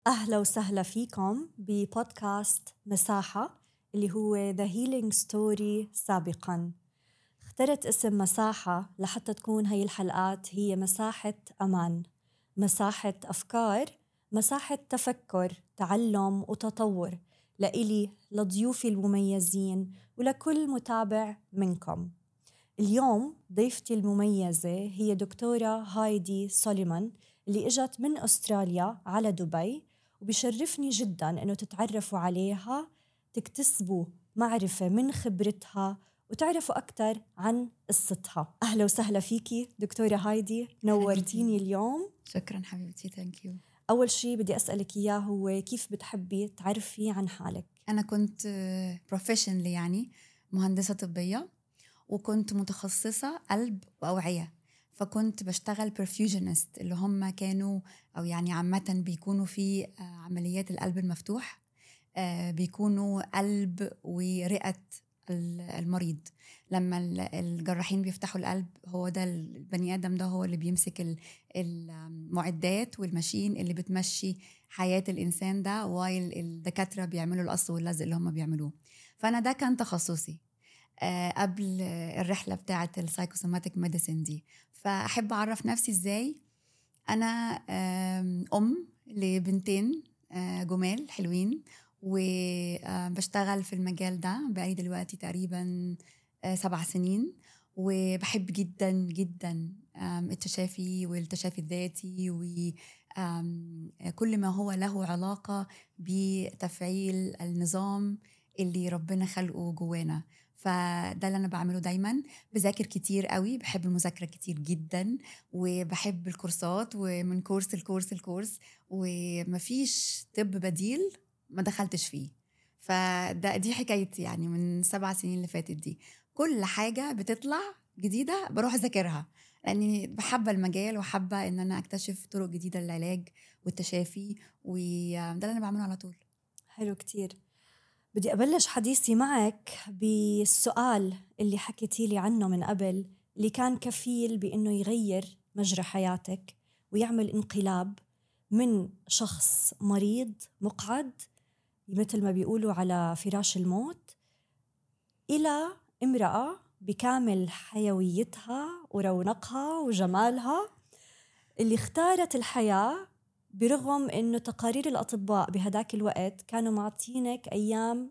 أهلا وسهلا فيكم ببودكاست مساحة اللي هو The Healing Story سابقا اخترت اسم مساحة لحتى تكون هاي الحلقات هي مساحة أمان مساحة أفكار مساحة تفكر تعلم وتطور لإلي لضيوفي المميزين ولكل متابع منكم اليوم ضيفتي المميزة هي دكتورة هايدي سوليمان اللي اجت من استراليا على دبي وبشرفني جدا انه تتعرفوا عليها تكتسبوا معرفة من خبرتها وتعرفوا أكثر عن قصتها أهلا وسهلا فيكي دكتورة هايدي نورتيني اليوم شكرا حبيبتي ثانك يو أول شيء بدي أسألك إياه هو كيف بتحبي تعرفي عن حالك أنا كنت بروفيشنلي يعني مهندسة طبية وكنت متخصصة قلب وأوعية فكنت بشتغل برفيوجنست اللي هم كانوا أو يعني عامة بيكونوا في عمليات القلب المفتوح آه، بيكونوا قلب ورئة المريض لما الجراحين بيفتحوا القلب هو ده البني ادم ده هو اللي بيمسك المعدات والماشين اللي بتمشي حياه الانسان ده وايل الدكاتره بيعملوا القص واللزق اللي هم بيعملوه فانا ده كان تخصصي آه، قبل الرحله بتاعه السايكوسوماتيك ميديسين دي فاحب اعرف نفسي ازاي انا ام لبنتين آه، جمال حلوين وبشتغل في المجال ده بقالي دلوقتي تقريبا آه، سبع سنين وبحب جدا جدا التشافي والتشافي الذاتي وكل ما هو له علاقة بتفعيل النظام اللي ربنا خلقه جوانا فده اللي انا بعمله دايما بذاكر كتير قوي بحب المذاكره كتير جدا وبحب الكورسات ومن كورس لكورس لكورس ومفيش طب بديل ما دخلتش فيه فده دي حكايتي يعني من سبع سنين اللي فاتت دي كل حاجة بتطلع جديدة بروح أذاكرها لأني بحب المجال وحابة إن أنا أكتشف طرق جديدة للعلاج والتشافي وده اللي أنا بعمله على طول حلو كتير بدي أبلش حديثي معك بالسؤال اللي حكيتي لي عنه من قبل اللي كان كفيل بأنه يغير مجرى حياتك ويعمل انقلاب من شخص مريض مقعد مثل ما بيقولوا على فراش الموت إلى امرأة بكامل حيويتها ورونقها وجمالها اللي اختارت الحياة برغم انه تقارير الاطباء بهداك الوقت كانوا معطينك ايام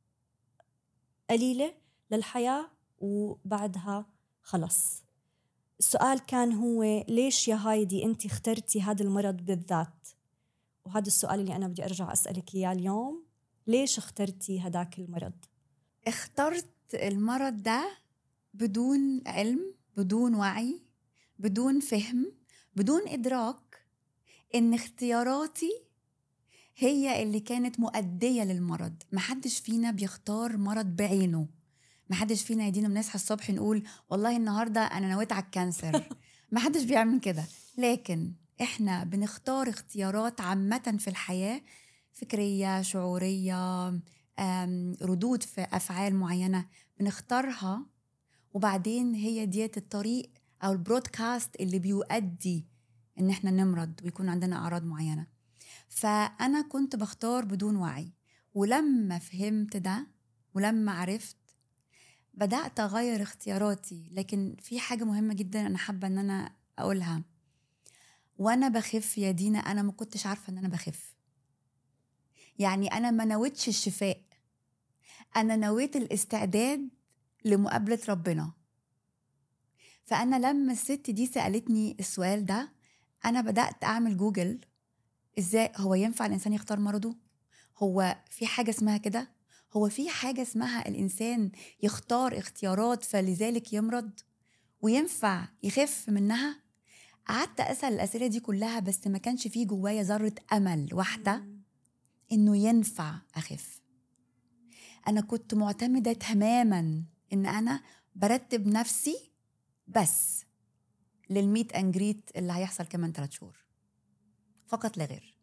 قليله للحياه وبعدها خلص السؤال كان هو ليش يا هايدي انت اخترتي هذا المرض بالذات وهذا السؤال اللي انا بدي ارجع اسالك اياه اليوم ليش اخترتي هداك المرض اخترت المرض ده بدون علم بدون وعي بدون فهم بدون ادراك ان اختياراتي هي اللي كانت مؤديه للمرض محدش فينا بيختار مرض بعينه محدش فينا يدينا بنصحى الصبح نقول والله النهارده انا نويت على الكانسر محدش بيعمل كده لكن احنا بنختار اختيارات عامه في الحياه فكريه شعوريه ردود في افعال معينه بنختارها وبعدين هي ديت الطريق او البرودكاست اللي بيؤدي ان احنا نمرض ويكون عندنا اعراض معينه فانا كنت بختار بدون وعي ولما فهمت ده ولما عرفت بدات اغير اختياراتي لكن في حاجه مهمه جدا انا حابه ان انا اقولها وانا بخف يا دينا انا ما كنتش عارفه ان انا بخف يعني انا ما نويتش الشفاء انا نويت الاستعداد لمقابله ربنا فانا لما الست دي سالتني السؤال ده انا بدات اعمل جوجل ازاي هو ينفع الانسان يختار مرضه هو في حاجه اسمها كده هو في حاجه اسمها الانسان يختار اختيارات فلذلك يمرض وينفع يخف منها قعدت اسال الاسئله دي كلها بس ما كانش في جوايا ذره امل واحده انه ينفع اخف انا كنت معتمده تماما ان انا برتب نفسي بس للميت انجريت اللي هيحصل كمان ثلاث شهور فقط لا غير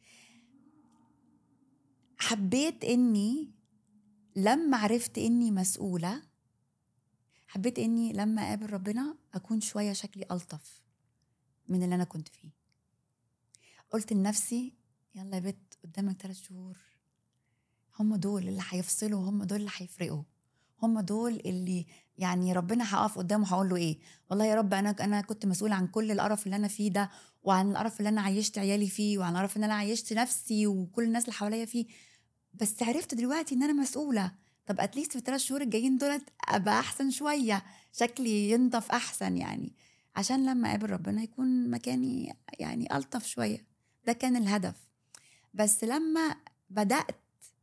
حبيت اني لما عرفت اني مسؤوله حبيت اني لما اقابل ربنا اكون شويه شكلي الطف من اللي انا كنت فيه قلت لنفسي يلا يا بت قدامك ثلاث شهور هم دول اللي هيفصلوا هم دول اللي هيفرقوا هم دول اللي يعني ربنا هقف قدامه هقول له ايه والله يا رب انا انا كنت مسؤول عن كل القرف اللي انا فيه ده وعن القرف اللي انا عيشت عيالي فيه وعن القرف اللي انا عيشت نفسي وكل الناس اللي حواليا فيه بس عرفت دلوقتي ان انا مسؤوله طب اتليست في الثلاث شهور الجايين دولت ابقى احسن شويه شكلي ينضف احسن يعني عشان لما اقابل ربنا يكون مكاني يعني الطف شويه ده كان الهدف بس لما بدات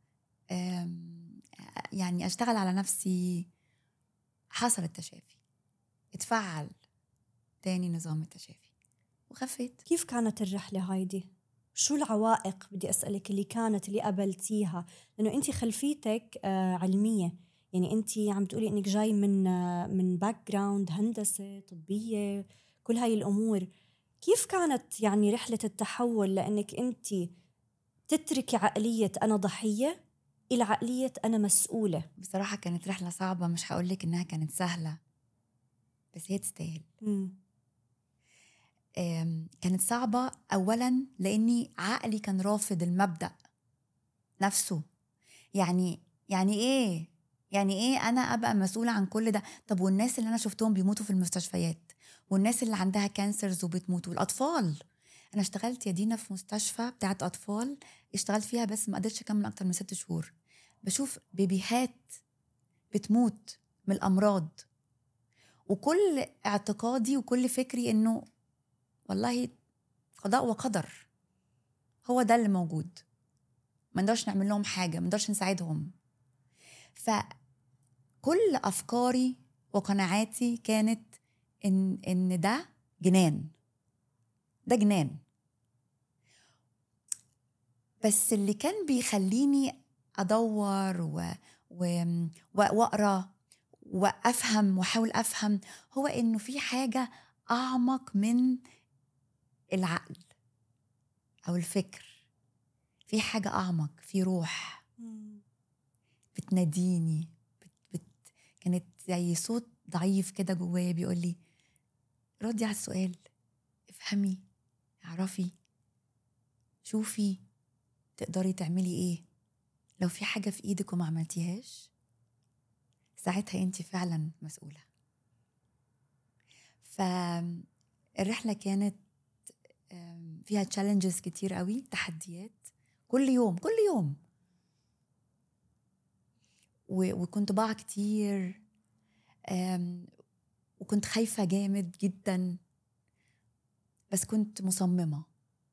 يعني اشتغل على نفسي حصل التشافي اتفعل تاني نظام التشافي وخفيت كيف كانت الرحلة هايدي؟ شو العوائق بدي أسألك اللي كانت اللي قابلتيها لأنه أنت خلفيتك آه، علمية يعني أنت عم تقولي أنك جاي من آه، من باك جراوند هندسة طبية كل هاي الأمور كيف كانت يعني رحلة التحول لأنك أنت تتركي عقلية أنا ضحية إلى عقلية أنا مسؤولة بصراحة كانت رحلة صعبة مش هقول لك إنها كانت سهلة بس هي تستاهل كانت صعبة أولا لأني عقلي كان رافض المبدأ نفسه يعني يعني إيه يعني إيه أنا أبقى مسؤولة عن كل ده طب والناس اللي أنا شفتهم بيموتوا في المستشفيات والناس اللي عندها كانسرز وبتموت والأطفال أنا اشتغلت يا دينا في مستشفى بتاعت أطفال اشتغلت فيها بس ما قدرتش أكمل أكتر من ست شهور بشوف بيبيهات بتموت من الأمراض وكل اعتقادي وكل فكري إنه والله قضاء وقدر هو ده اللي موجود ما نقدرش نعمل لهم حاجه ما نقدرش نساعدهم فكل افكاري وقناعاتي كانت ان ان ده جنان ده جنان بس اللي كان بيخليني ادور و... و... واقرا وافهم واحاول افهم هو انه في حاجه اعمق من العقل او الفكر في حاجه اعمق في روح بتناديني بت بت كانت زي صوت ضعيف كده جوايا بيقول لي ردي على السؤال افهمي اعرفي شوفي تقدري تعملي ايه لو في حاجه في ايدك وما عملتيهاش ساعتها انت فعلا مسؤوله فالرحله كانت فيها تشالنجز كتير قوي تحديات كل يوم كل يوم وكنت بقع كتير وكنت خايفة جامد جدا بس كنت مصممة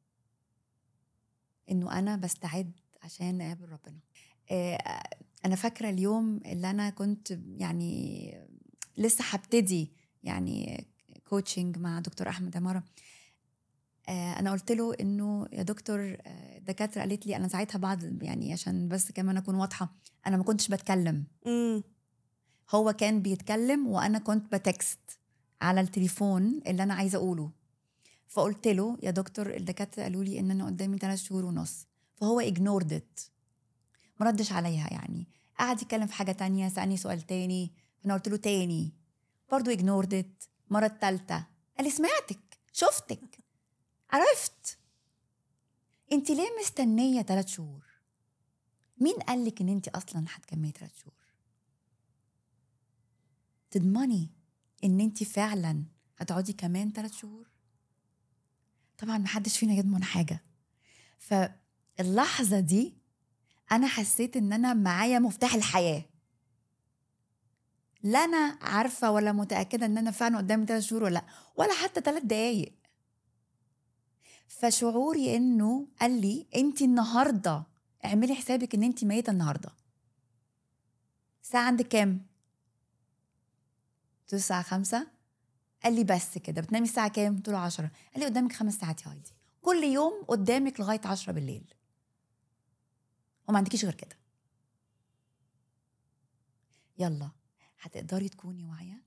إنه أنا بستعد عشان أقابل ربنا أنا فاكرة اليوم اللي أنا كنت يعني لسه هبتدي يعني كوتشنج مع دكتور أحمد عمارة آه، انا قلت له انه يا دكتور الدكاتره آه، قالت لي انا ساعتها بعد يعني عشان بس كمان اكون واضحه انا ما كنتش بتكلم مم. هو كان بيتكلم وانا كنت بتكست على التليفون اللي انا عايزه اقوله فقلت له يا دكتور الدكاتره قالوا لي ان انا قدامي ثلاث شهور ونص فهو اجنورد ات ما ردش عليها يعني قعد يتكلم في حاجه تانية سالني سؤال تاني فانا قلت له تاني برضه اجنورد ات المره الثالثه قال لي سمعتك شفتك عرفت انت ليه مستنيه ثلاث شهور مين قال لك ان انت اصلا هتكملي ثلاث شهور تضمني ان انت فعلا هتقعدي كمان ثلاث شهور طبعا محدش فينا يضمن حاجه فاللحظه دي انا حسيت ان انا معايا مفتاح الحياه لا انا عارفه ولا متاكده ان انا فعلا قدامي ثلاث شهور ولا لا ولا حتى ثلاث دقايق فشعوري انه قال لي انت النهارده اعملي حسابك ان انت ميته النهارده الساعه عندك كام قلت له الساعه خمسة قال لي بس كده بتنامي الساعه كام قلت له 10 قال لي قدامك خمس ساعات يا هايدي كل يوم قدامك لغايه 10 بالليل وما عندكيش غير كده يلا هتقدري تكوني واعيه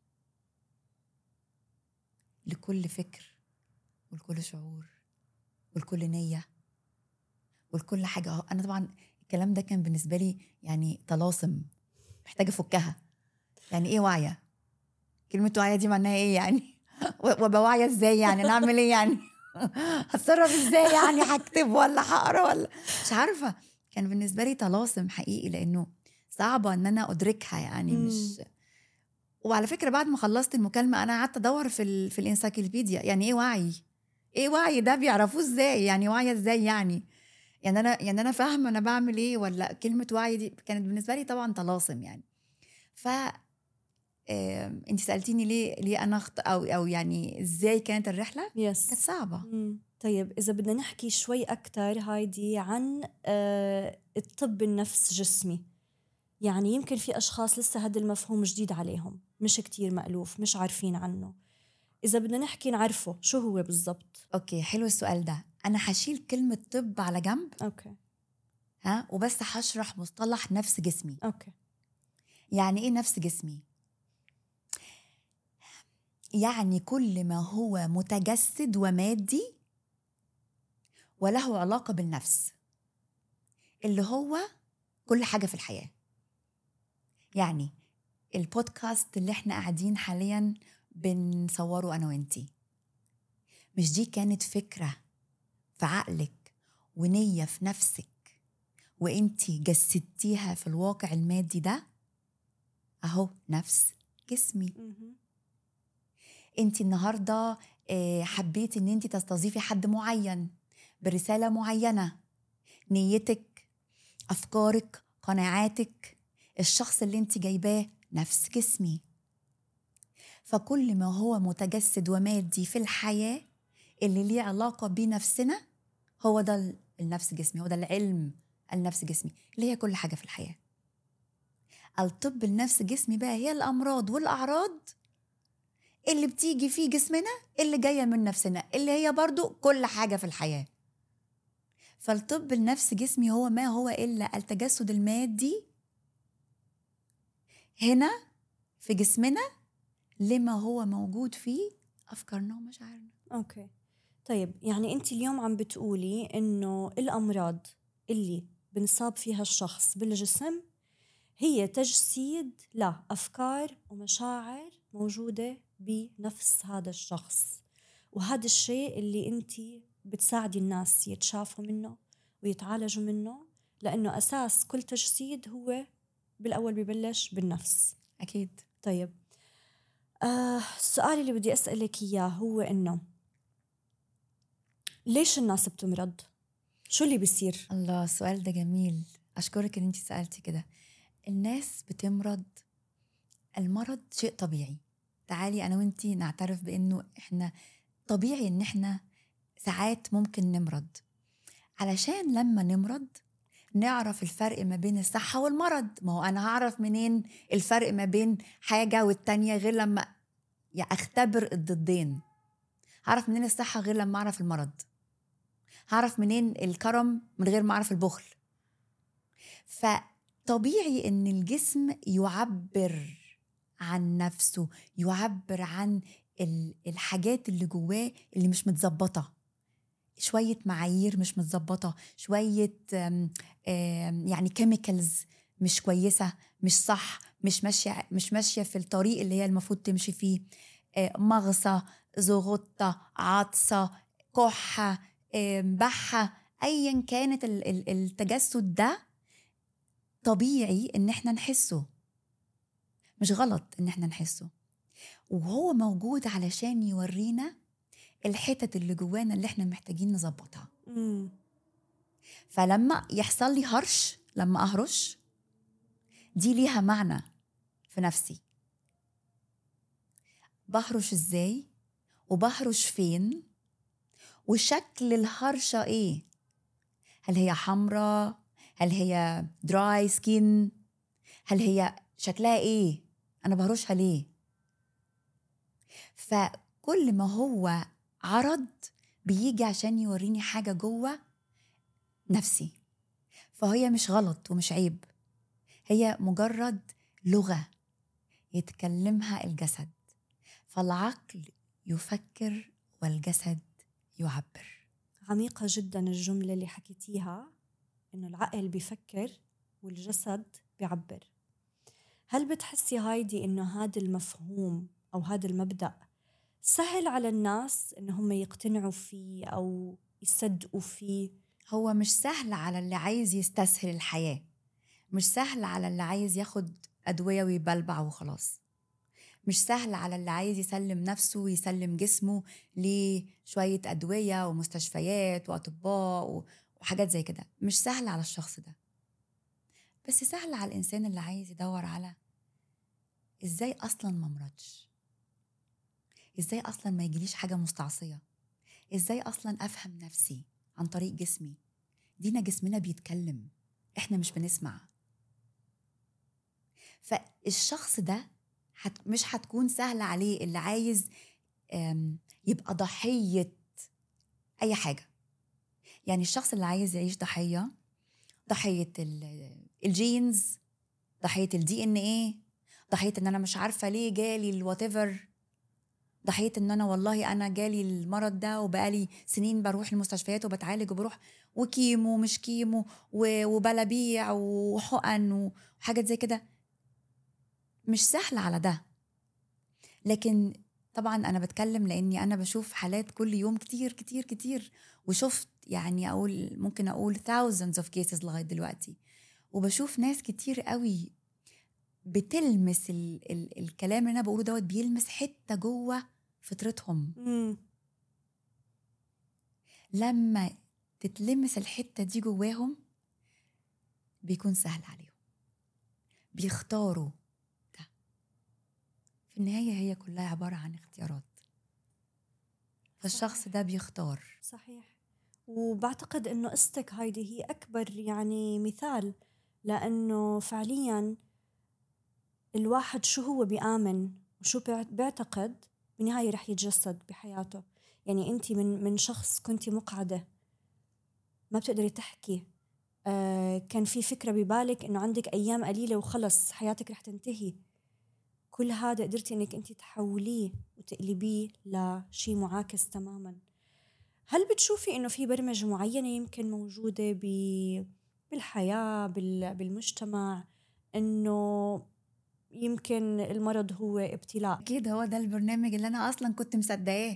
لكل فكر ولكل شعور ولكل نيه ولكل حاجه انا طبعا الكلام ده كان بالنسبه لي يعني طلاسم محتاجه افكها يعني ايه واعيه كلمه واعيه دي معناها ايه يعني وابقى واعيه ازاي يعني انا اعمل ايه يعني هتصرف ازاي يعني هكتب ولا هقرا ولا مش عارفه كان بالنسبه لي طلاسم حقيقي لانه صعبه ان انا ادركها يعني مم. مش وعلى فكره بعد ما خلصت المكالمه انا قعدت ادور في ال... في الانسايكلوبيديا يعني ايه وعي ايه وعي ده بيعرفوه ازاي يعني وعي ازاي يعني يعني انا يعني انا فاهمه انا بعمل ايه ولا كلمه وعي دي كانت بالنسبه لي طبعا طلاسم يعني ف انت سالتيني ليه ليه انا أخط... او او يعني ازاي كانت الرحله كانت يس صعبه مم. طيب إذا بدنا نحكي شوي أكتر هايدي عن آه، الطب النفس جسمي يعني يمكن في أشخاص لسه هذا المفهوم جديد عليهم مش كتير مألوف مش عارفين عنه إذا بدنا نحكي نعرفه شو هو بالضبط اوكي حلو السؤال ده انا هشيل كلمه طب على جنب أوكي ها وبس هشرح مصطلح نفس جسمي أوكي يعني ايه نفس جسمي يعني كل ما هو متجسد ومادي وله علاقه بالنفس اللي هو كل حاجه في الحياه يعني البودكاست اللي احنا قاعدين حاليا بنصوره انا وانتي مش دي كانت فكره في عقلك ونيه في نفسك وانتي جسدتيها في الواقع المادي ده اهو نفس جسمي مهم. انت النهارده آه، حبيتي ان انت تستضيفي حد معين برساله معينه نيتك افكارك قناعاتك الشخص اللي انت جايباه نفس جسمي فكل ما هو متجسد ومادي في الحياه اللي ليه علاقه بنفسنا هو ده ال- النفس جسمي هو ده العلم النفس جسمي اللي هي كل حاجه في الحياه الطب النفس جسمي بقى هي الامراض والاعراض اللي بتيجي في جسمنا اللي جايه من نفسنا اللي هي برضو كل حاجه في الحياه فالطب النفس جسمي هو ما هو الا التجسد المادي هنا في جسمنا لما هو موجود فيه افكارنا ومشاعرنا أوكي طيب يعني أنت اليوم عم بتقولي إنه الأمراض اللي بنصاب فيها الشخص بالجسم هي تجسيد لأفكار ومشاعر موجودة بنفس هذا الشخص وهذا الشيء اللي أنت بتساعدي الناس يتشافوا منه ويتعالجوا منه لأنه أساس كل تجسيد هو بالأول ببلش بالنفس اكيد طيب آه السؤال اللي بدي أسألك إياه هو إنه ليش الناس بتمرض؟ شو اللي بيصير؟ الله السؤال ده جميل اشكرك ان انت سالتي كده الناس بتمرض المرض شيء طبيعي تعالي انا وانتي نعترف بانه احنا طبيعي ان احنا ساعات ممكن نمرض علشان لما نمرض نعرف الفرق ما بين الصحة والمرض ما هو أنا هعرف منين الفرق ما بين حاجة والتانية غير لما يعني أختبر الضدين هعرف منين الصحة غير لما أعرف المرض هعرف منين الكرم من غير ما أعرف البخل فطبيعي إن الجسم يعبر عن نفسه يعبر عن ال- الحاجات اللي جواه اللي مش متظبطه شويه معايير مش متظبطه شويه آم، آم، يعني كيميكالز مش كويسه مش صح مش ماشيه مش ماشيه في الطريق اللي هي المفروض تمشي فيه آه، مغصه زغطه عطسه كحه آم، بحه ايا كانت ال- ال- التجسد ده طبيعي ان احنا نحسه مش غلط ان احنا نحسه وهو موجود علشان يورينا الحتت اللي جوانا اللي احنا محتاجين نظبطها مم. فلما يحصل لي هرش لما اهرش دي ليها معنى في نفسي بهرش ازاي وبهرش فين وشكل الهرشة ايه هل هي حمراء هل هي دراي سكين هل هي شكلها ايه انا بهرشها ليه فكل ما هو عرض بيجي عشان يوريني حاجة جوه نفسي فهي مش غلط ومش عيب هي مجرد لغة يتكلمها الجسد فالعقل يفكر والجسد يعبر عميقة جدا الجملة اللي حكيتيها إنه العقل بيفكر والجسد بيعبر هل بتحسي هايدي إنه هذا المفهوم أو هذا المبدأ سهل على الناس إن هم يقتنعوا فيه أو يصدقوا فيه هو مش سهل على اللي عايز يستسهل الحياة مش سهل على اللي عايز ياخد أدوية ويبلبع وخلاص مش سهل على اللي عايز يسلم نفسه ويسلم جسمه لشوية أدوية ومستشفيات وأطباء وحاجات زي كده مش سهل على الشخص ده بس سهل على الإنسان اللي عايز يدور على إزاي أصلا ما مرضش إزاي أصلا ما يجيليش حاجة مستعصية إزاي أصلا أفهم نفسي عن طريق جسمي دينا جسمنا بيتكلم إحنا مش بنسمع فالشخص ده حت مش هتكون سهلة عليه اللي عايز يبقى ضحية أي حاجة يعني الشخص اللي عايز يعيش ضحية ضحية الجينز ضحية الدي ان ايه ضحية ان انا مش عارفة ليه جالي الوات ضحية ان انا والله انا جالي المرض ده وبقالي سنين بروح المستشفيات وبتعالج وبروح وكيمو مش كيمو وبلابيع وحقن وحاجات زي كده مش سهل على ده لكن طبعا انا بتكلم لاني انا بشوف حالات كل يوم كتير كتير كتير وشفت يعني اقول ممكن اقول thousands of cases لغايه دلوقتي وبشوف ناس كتير قوي بتلمس ال ال الكلام اللي انا بقوله دوت بيلمس حته جوه فطرتهم لما تتلمس الحته دي جواهم بيكون سهل عليهم بيختاروا ده في النهايه هي كلها عباره عن اختيارات فالشخص ده بيختار صحيح وبعتقد انه قصتك هايدي هي اكبر يعني مثال لانه فعليا الواحد شو هو بيآمن وشو بيعتقد بالنهاية رح يتجسد بحياته يعني أنت من من شخص كنت مقعدة ما بتقدري تحكي آه كان في فكرة ببالك إنه عندك أيام قليلة وخلص حياتك رح تنتهي كل هذا قدرتي إنك أنت تحوليه وتقلبيه لشيء معاكس تماما هل بتشوفي إنه في برمجة معينة يمكن موجودة بالحياة بالمجتمع إنه يمكن المرض هو ابتلاء اكيد هو ده البرنامج اللي انا اصلا كنت مصدقاه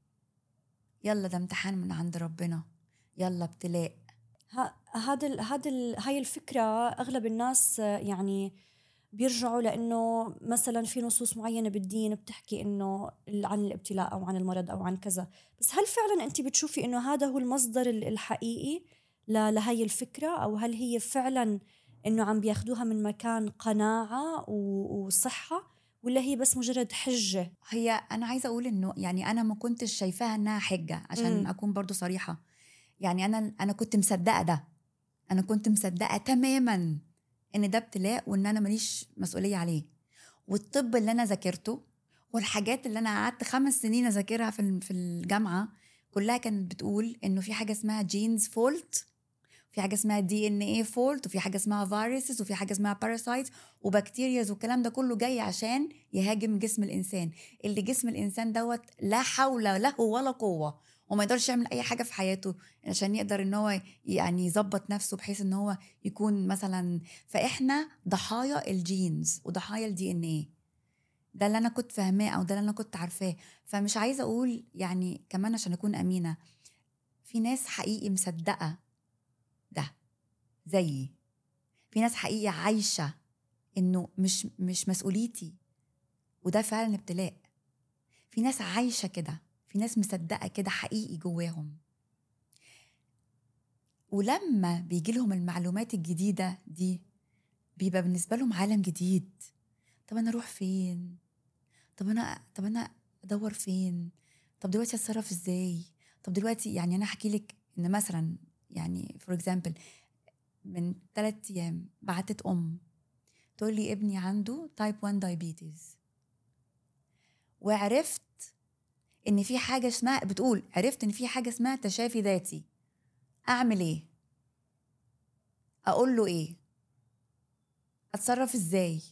يلا ده امتحان من عند ربنا يلا ابتلاء هذا هذا هاي الفكره اغلب الناس يعني بيرجعوا لانه مثلا في نصوص معينه بالدين بتحكي انه عن الابتلاء او عن المرض او عن كذا بس هل فعلا انت بتشوفي انه هذا هو المصدر الحقيقي لهي الفكره او هل هي فعلا انه عم بياخدوها من مكان قناعه وصحه ولا هي بس مجرد حجه هي انا عايزه اقول انه يعني انا ما كنتش شايفاها انها حجه عشان م. اكون برضو صريحه يعني انا انا كنت مصدقه ده انا كنت مصدقه تماما ان ده ابتلاء وان انا ماليش مسؤوليه عليه والطب اللي انا ذاكرته والحاجات اللي انا قعدت خمس سنين اذاكرها في في الجامعه كلها كانت بتقول انه في حاجه اسمها جينز فولت في حاجه اسمها دي ان اي فولت وفي حاجه اسمها فيروسز وفي حاجه اسمها باراسايتس وبكتيرياز والكلام ده كله جاي عشان يهاجم جسم الانسان اللي جسم الانسان دوت لا حول له ولا قوه وما يقدرش يعمل اي حاجه في حياته عشان يقدر ان هو يعني يظبط نفسه بحيث ان هو يكون مثلا فاحنا ضحايا الجينز وضحايا الدي ان ايه ده اللي انا كنت فاهماه او ده اللي انا كنت عارفاه فمش عايزه اقول يعني كمان عشان اكون امينه في ناس حقيقي مصدقه ده زيي في ناس حقيقي عايشة إنه مش مش مسؤوليتي وده فعلا ابتلاء في ناس عايشة كده في ناس مصدقة كده حقيقي جواهم ولما بيجي لهم المعلومات الجديدة دي بيبقى بالنسبة لهم عالم جديد طب أنا أروح فين؟ طب أنا طب أنا أدور فين؟ طب دلوقتي أتصرف إزاي؟ طب دلوقتي يعني أنا أحكي لك إن مثلا يعني فور اكزامبل من ثلاث ايام بعتت ام تقول لي ابني عنده تايب 1 دايبيتيز وعرفت ان في حاجه اسمها بتقول عرفت ان في حاجه اسمها تشافي ذاتي اعمل ايه اقول له ايه اتصرف ازاي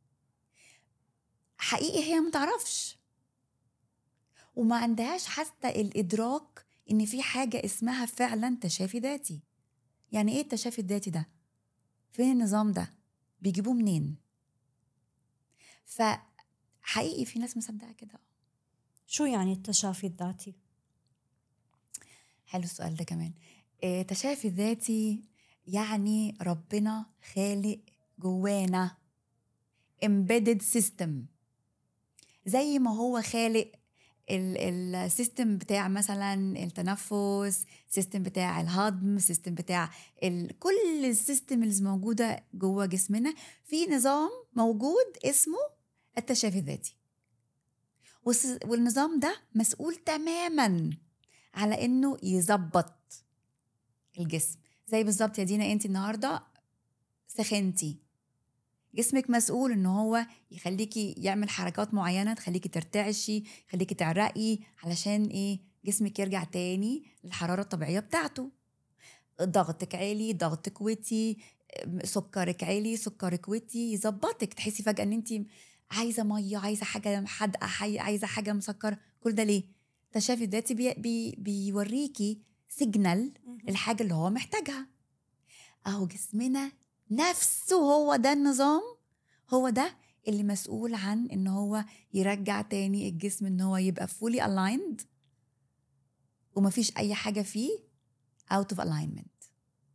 حقيقي هي متعرفش وما عندهاش حتى الادراك ان في حاجه اسمها فعلا تشافي ذاتي يعني ايه التشافي الذاتي ده فين النظام ده بيجيبوه منين فحقيقي في ناس مصدقه كده شو يعني التشافي الذاتي؟ حلو السؤال ده كمان آه، تشافي الذاتي يعني ربنا خالق جوانا embedded system زي ما هو خالق السيستم بتاع مثلا التنفس سيستم بتاع الهضم سيستم بتاع ال... كل السيستم اللي موجودة جوه جسمنا في نظام موجود اسمه التشافي الذاتي والنظام ده مسؤول تماما على انه يظبط الجسم زي بالظبط يا دينا انت النهارده سخنتي جسمك مسؤول ان هو يخليكي يعمل حركات معينه تخليكي ترتعشي يخليكي تعرقي علشان ايه جسمك يرجع تاني للحراره الطبيعيه بتاعته ضغطك عالي ضغطك وطي سكرك عالي سكرك وطي يظبطك تحسي فجاه ان انت عايزه ميه عايزه حاجه حادقه عايزه حاجه مسكره كل ده ليه التشافي الذاتي بي بي بيوريكي سيجنال الحاجه اللي هو محتاجها اهو جسمنا نفسه هو ده النظام هو ده اللي مسؤول عن ان هو يرجع تاني الجسم ان هو يبقى fully aligned ومفيش اي حاجه فيه out of alignment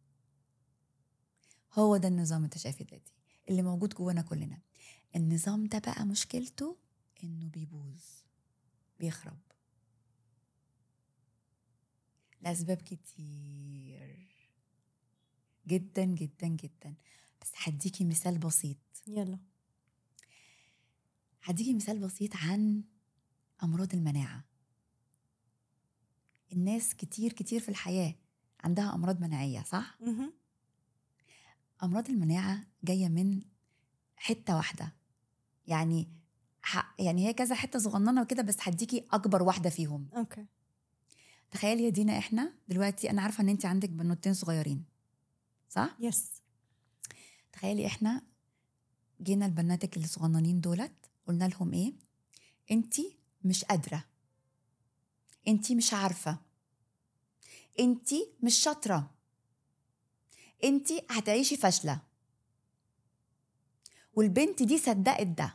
هو ده النظام التشافي الذاتي اللي موجود جوانا كلنا النظام ده بقى مشكلته انه بيبوظ بيخرب لأسباب كتير جدا جدا جدا بس هديكي مثال بسيط يلا هديكي مثال بسيط عن أمراض المناعة الناس كتير كتير في الحياة عندها أمراض مناعية صح؟ أمراض المناعة جاية من حتة واحدة يعني يعني هي كذا حتة صغننة وكده بس هديكي أكبر واحدة فيهم أوكي تخيلي يا دينا احنا دلوقتي انا عارفه ان انت عندك بنوتين صغيرين صح يس تخيلي احنا جينا لبناتك اللي صغننين دولت قلنا لهم ايه انت مش قادره انت مش عارفه انت مش شاطره انت هتعيشي فاشله والبنت دي صدقت ده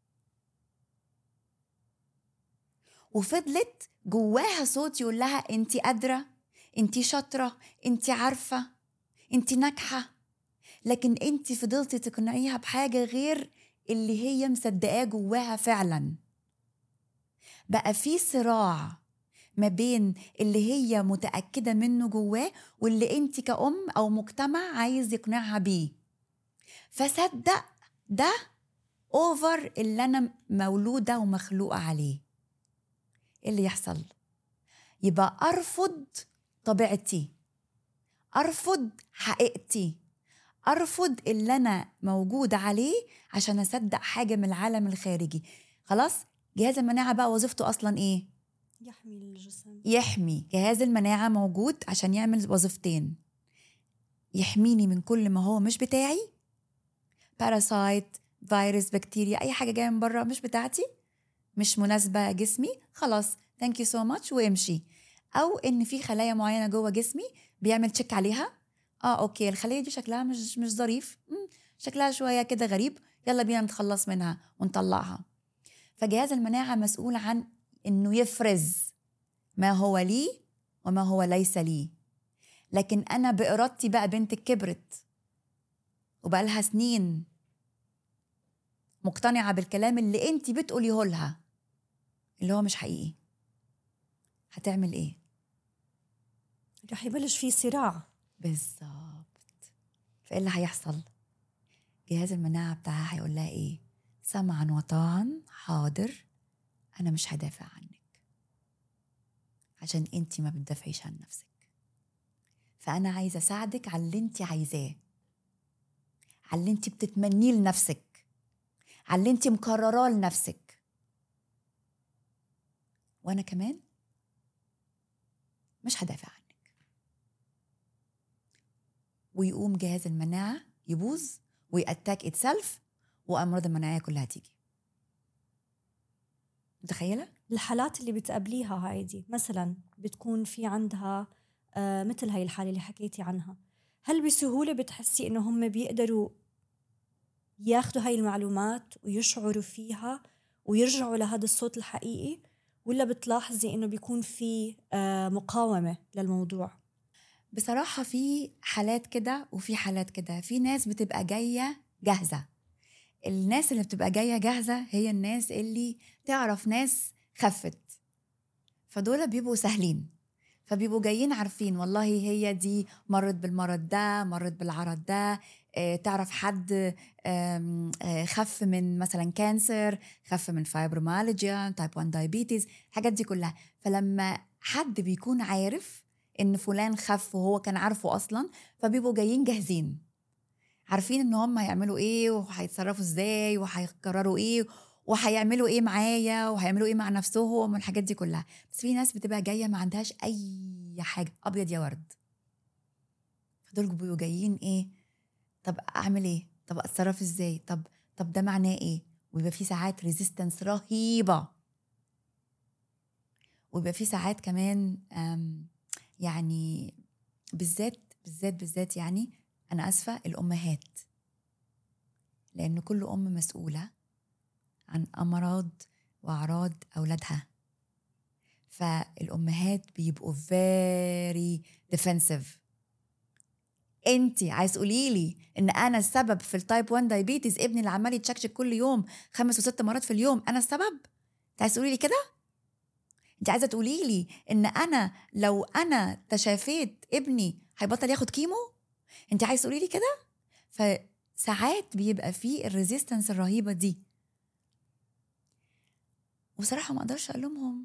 وفضلت جواها صوت يقول لها انت قادره انت شاطره انت عارفه انت ناجحه لكن انت فضلتي تقنعيها بحاجه غير اللي هي مصدقاه جواها فعلا بقى في صراع ما بين اللي هي متأكدة منه جواه واللي انت كأم أو مجتمع عايز يقنعها بيه فصدق ده اوفر اللي انا مولوده ومخلوقه عليه ايه اللي يحصل يبقى ارفض طبيعتي ارفض حقيقتي ارفض اللي انا موجود عليه عشان اصدق حاجه من العالم الخارجي خلاص جهاز المناعه بقى وظيفته اصلا ايه يحمي الجسم يحمي جهاز المناعه موجود عشان يعمل وظيفتين يحميني من كل ما هو مش بتاعي باراسايت فيروس بكتيريا اي حاجه جايه من بره مش بتاعتي مش مناسبه جسمي خلاص ثانك يو سو ماتش وامشي او ان في خلايا معينه جوه جسمي بيعمل تشيك عليها اه اوكي الخليه دي شكلها مش مش ظريف شكلها شويه كده غريب يلا بينا نتخلص منها ونطلعها فجهاز المناعه مسؤول عن انه يفرز ما هو لي وما هو ليس لي لكن انا بارادتي بقى بنتك كبرت وبقى لها سنين مقتنعه بالكلام اللي انت بتقوليه لها اللي هو مش حقيقي هتعمل ايه رح يبلش في صراع بالظبط فايه اللي هيحصل جهاز المناعه بتاعها هيقول لها ايه سمعا وطاعا حاضر انا مش هدافع عنك عشان انت ما بتدافعيش عن نفسك فانا عايزه اساعدك على اللي انت عايزاه على اللي انت بتتمنيه لنفسك على اللي انت مقرراه لنفسك وانا كمان مش هدافع عنك ويقوم جهاز المناعة يبوظ ويأتاك اتسلف وأمراض المناعية كلها تيجي متخيلة؟ الحالات اللي بتقابليها هايدي مثلا بتكون في عندها آه مثل هاي الحالة اللي حكيتي عنها هل بسهولة بتحسي إنه هم بيقدروا ياخذوا هاي المعلومات ويشعروا فيها ويرجعوا لهذا الصوت الحقيقي ولا بتلاحظي انه بيكون في آه، مقاومه للموضوع بصراحة في حالات كده وفي حالات كده في ناس بتبقى جاية جاهزة الناس اللي بتبقى جاية جاهزة هي الناس اللي تعرف ناس خفت فدول بيبقوا سهلين فبيبقوا جايين عارفين والله هي دي مرت بالمرض ده مرت بالعرض ده آه، تعرف حد آه، خف من مثلا كانسر خف من فايبرومالجيا تايب 1 دايابيتيز الحاجات دي كلها فلما حد بيكون عارف ان فلان خف وهو كان عارفه اصلا فبيبقوا جايين جاهزين عارفين ان هم هيعملوا ايه وهيتصرفوا ازاي وهيقرروا ايه وهيعملوا ايه معايا وهيعملوا ايه مع نفسهم والحاجات دي كلها بس في ناس بتبقى جايه ما عندهاش اي حاجه ابيض يا ورد فدول بيبقوا جايين ايه طب اعمل ايه طب اتصرف ازاي طب طب ده معناه ايه ويبقى في ساعات ريزيستنس رهيبه ويبقى في ساعات كمان يعني بالذات بالذات بالذات يعني انا اسفه الامهات لان كل ام مسؤوله عن امراض واعراض اولادها فالامهات بيبقوا very defensive انت عايز تقولي لي ان انا السبب في التايب 1 دايبيتيز ابني اللي عمال يتشكشك كل يوم خمس وست مرات في اليوم انا السبب انت عايز تقولي لي كده انت عايزه تقولي لي ان انا لو انا تشافيت ابني هيبطل ياخد كيمو انت عايز تقولي لي كده فساعات بيبقى فيه الريزيستنس الرهيبه دي وصراحه ما اقدرش الومهم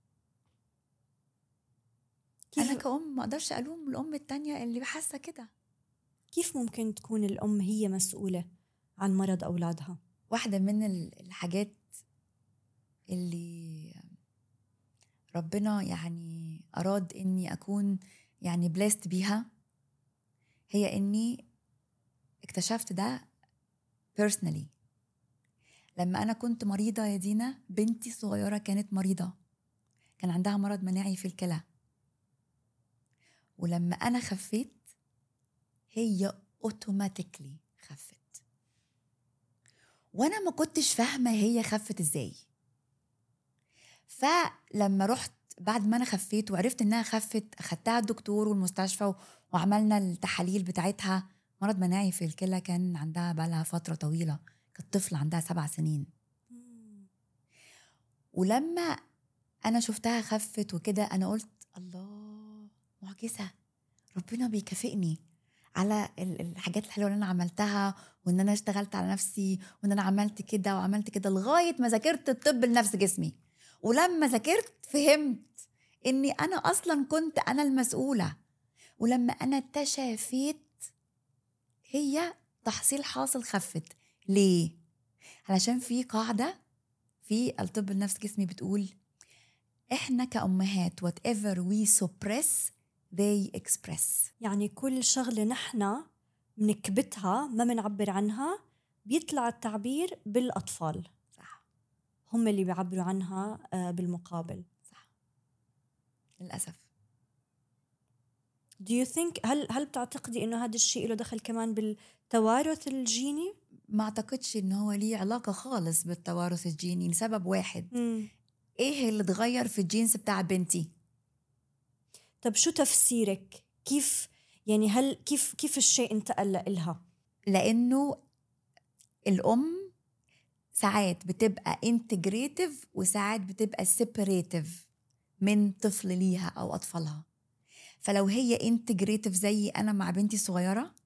كيف انا كأم ما اقدرش الوم الام التانية اللي حاسه كده كيف ممكن تكون الام هي مسؤوله عن مرض اولادها واحده من الحاجات اللي ربنا يعني اراد اني اكون يعني بليست بيها هي اني اكتشفت ده personally لما انا كنت مريضه يا دينا بنتي الصغيره كانت مريضه كان عندها مرض مناعي في الكلى ولما انا خفيت هي اوتوماتيكلي خفت وانا ما كنتش فاهمه هي خفت ازاي فلما رحت بعد ما انا خفيت وعرفت انها خفت اخدتها الدكتور والمستشفى وعملنا التحاليل بتاعتها مرض مناعي في الكلى كان عندها بقالها فتره طويله كانت طفله عندها سبع سنين ولما انا شفتها خفت وكده انا قلت الله معجزه ربنا بيكافئني على الحاجات الحلوه اللي انا عملتها وان انا اشتغلت على نفسي وان انا عملت كده وعملت كده لغايه ما ذاكرت الطب لنفس جسمي ولما ذاكرت فهمت اني انا اصلا كنت انا المسؤوله ولما انا تشافيت هي تحصيل حاصل خفت ليه علشان في قاعده في الطب النفس جسمي بتقول احنا كامهات وات ايفر وي سوبريس they express يعني كل شغله نحن بنكبتها ما بنعبر عنها بيطلع التعبير بالاطفال هم اللي بيعبروا عنها آه، بالمقابل صح للاسف Do you think هل هل بتعتقدي انه هذا الشيء له دخل كمان بالتوارث الجيني؟ ما اعتقدش انه هو ليه علاقه خالص بالتوارث الجيني لسبب واحد م. ايه اللي اتغير في الجينز بتاع بنتي؟ طب شو تفسيرك؟ كيف يعني هل كيف كيف الشيء انتقل لإلها؟ لانه الام ساعات بتبقى انتجريتيف وساعات بتبقى سيبريتيف من طفل ليها او اطفالها فلو هي انتجريتيف زي انا مع بنتي الصغيره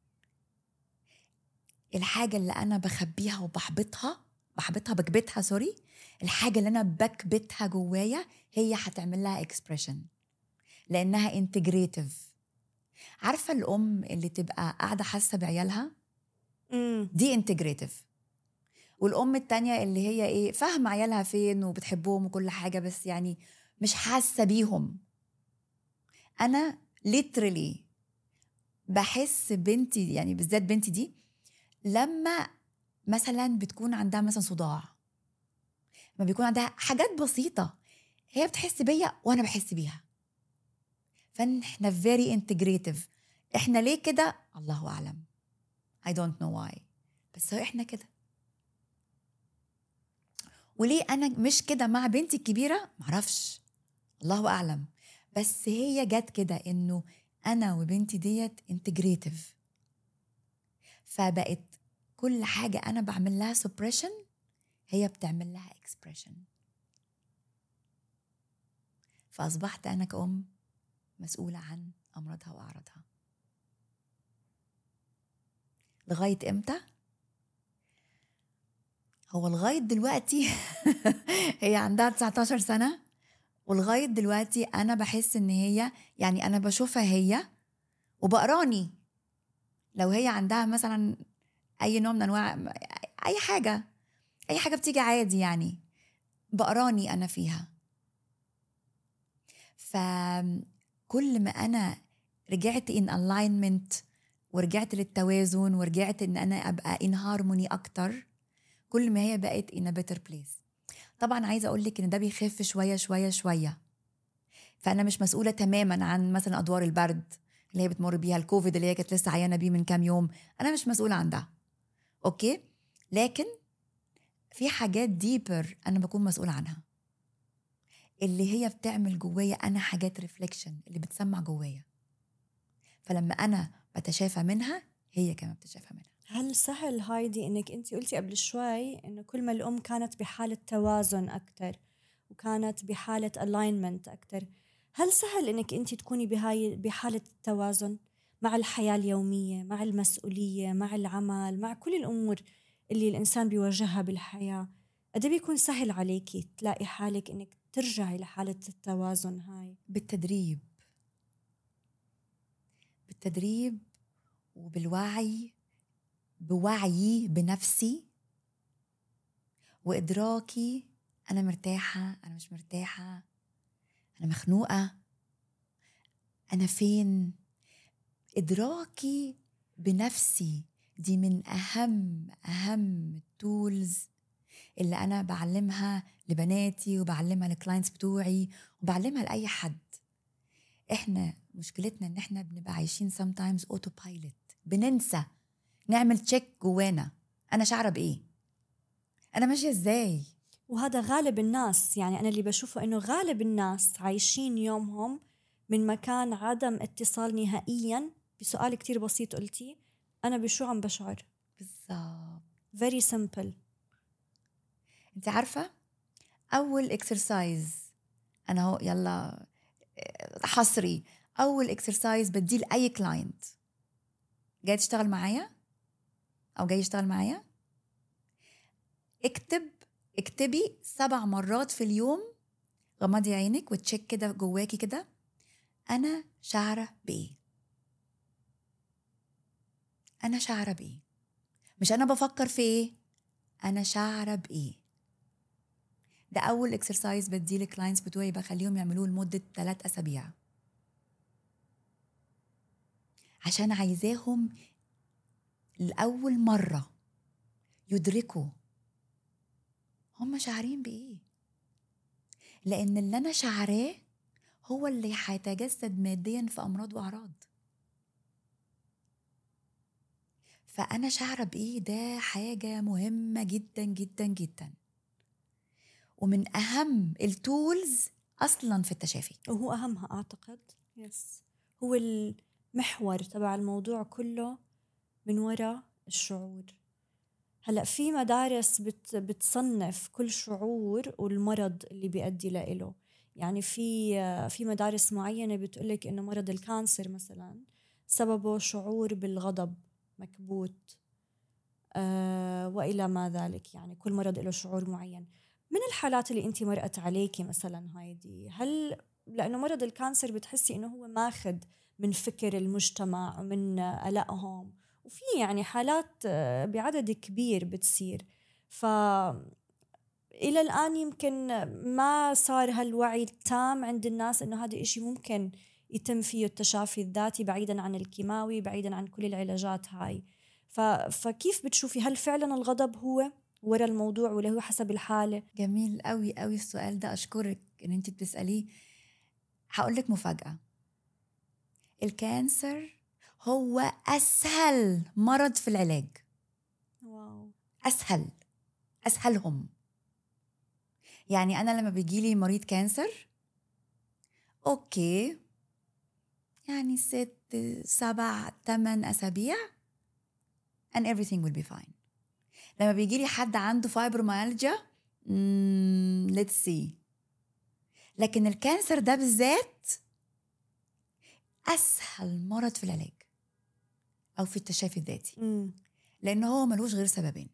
الحاجه اللي انا بخبيها وبحبطها بحبطها بكبتها سوري الحاجه اللي انا بكبتها جوايا هي هتعمل لها اكسبريشن لانها انتجريتيف عارفه الام اللي تبقى قاعده حاسه بعيالها دي انتجريتيف والام التانية اللي هي ايه فاهمه عيالها فين وبتحبهم وكل حاجه بس يعني مش حاسه بيهم انا ليترلي بحس بنتي يعني بالذات بنتي دي لما مثلا بتكون عندها مثلا صداع ما بيكون عندها حاجات بسيطه هي بتحس بيا وانا بحس بيها فاحنا فيري انتجريتيف احنا ليه كده الله اعلم I don't know why بس هو احنا كده وليه انا مش كده مع بنتي الكبيره معرفش الله اعلم بس هي جت كده انه انا وبنتي ديت انتجريتيف فبقت كل حاجه انا بعمل لها سبريشن هي بتعمل لها اكسبريشن فاصبحت انا كأم مسؤوله عن امراضها واعراضها لغايه امتى هو لغايه دلوقتي هي عندها 19 سنه ولغايه دلوقتي انا بحس ان هي يعني انا بشوفها هي وبقراني لو هي عندها مثلا اي نوع من انواع اي حاجه اي حاجه بتيجي عادي يعني بقراني انا فيها فكل ما انا رجعت ان الاينمنت ورجعت للتوازن ورجعت ان انا ابقى ان هارموني اكتر كل ما هي بقت in a better place طبعا عايزه اقول لك ان ده بيخف شويه شويه شويه فانا مش مسؤوله تماما عن مثلا ادوار البرد اللي هي بتمر بيها الكوفيد اللي هي كانت لسه عيانه بيه من كام يوم انا مش مسؤوله عن ده اوكي لكن في حاجات ديبر انا بكون مسؤوله عنها اللي هي بتعمل جوايا انا حاجات ريفليكشن اللي بتسمع جوايا فلما انا بتشافى منها هي كمان بتشافى منها هل سهل هايدي انك انت قلتي قبل شوي انه كل ما الام كانت بحاله توازن اكثر وكانت بحاله الاينمنت اكثر هل سهل انك انت تكوني بهاي بحاله التوازن مع الحياه اليوميه مع المسؤوليه مع العمل مع كل الامور اللي الانسان بيواجهها بالحياه قد إيه بيكون سهل عليكي تلاقي حالك انك ترجعي لحاله التوازن هاي بالتدريب بالتدريب وبالوعي بوعيي بنفسي وإدراكي أنا مرتاحة أنا مش مرتاحة أنا مخنوقة أنا فين إدراكي بنفسي دي من أهم أهم التولز اللي أنا بعلمها لبناتي وبعلمها للكلاينتس بتوعي وبعلمها لأي حد إحنا مشكلتنا إن إحنا بنبقى عايشين sometimes auto pilot بننسى نعمل تشيك جوانا انا شعره بايه انا ماشيه ازاي وهذا غالب الناس يعني انا اللي بشوفه انه غالب الناس عايشين يومهم من مكان عدم اتصال نهائيا بسؤال كتير بسيط قلتي انا بشو عم بشعر بالظبط very simple انت عارفه اول اكسرسايز انا هو يلا حصري اول اكسرسايز بديه لاي كلاينت جاي تشتغل معايا او جاي يشتغل معايا اكتب اكتبي سبع مرات في اليوم غمضي عينك وتشيك كده جواكي كده انا شعره بايه انا شعره بايه مش انا بفكر في ايه انا شعره بايه ده اول اكسرسايز بديه للكلاينتس بتوعي بخليهم يعملوه لمده ثلاث اسابيع عشان عايزاهم لأول مرة يدركوا هم شعرين بإيه لأن اللي أنا شعراه هو اللي هيتجسد ماديا في أمراض وأعراض فأنا شعرة بإيه ده حاجة مهمة جدا جدا جدا ومن أهم التولز أصلا في التشافي وهو أهمها أعتقد يس هو المحور تبع الموضوع كله من وراء الشعور هلا في مدارس بت بتصنف كل شعور والمرض اللي بيؤدي له يعني في في مدارس معينه بتقول انه مرض الكانسر مثلا سببه شعور بالغضب مكبوت آه والى ما ذلك يعني كل مرض له شعور معين من الحالات اللي انت مرقت عليكي مثلا هايدي هل لانه مرض الكانسر بتحسي انه هو ماخذ من فكر المجتمع ومن قلقهم وفي يعني حالات آه، بعدد كبير بتصير ف إلى الآن يمكن ما صار هالوعي التام عند الناس إنه هذا الإشي ممكن يتم فيه التشافي الذاتي بعيدا عن الكيماوي بعيدا عن كل العلاجات هاي ف... فكيف بتشوفي هل فعلا الغضب هو ورا الموضوع ولا هو حسب الحالة جميل قوي قوي السؤال ده أشكرك إن أنت بتسأليه هقول لك مفاجأة الكانسر هو أسهل مرض في العلاج واو أسهل أسهلهم يعني انا لما بيجيلي مريض كانسر اوكي يعني ست سبع ثمان اسابيع and everything will be fine لما بيجي لي حد عنده فايبروميالجيا let's see لكن الكانسر ده بالذات اسهل مرض في العلاج او في التشافي الذاتي مم. لان هو ملوش غير سببين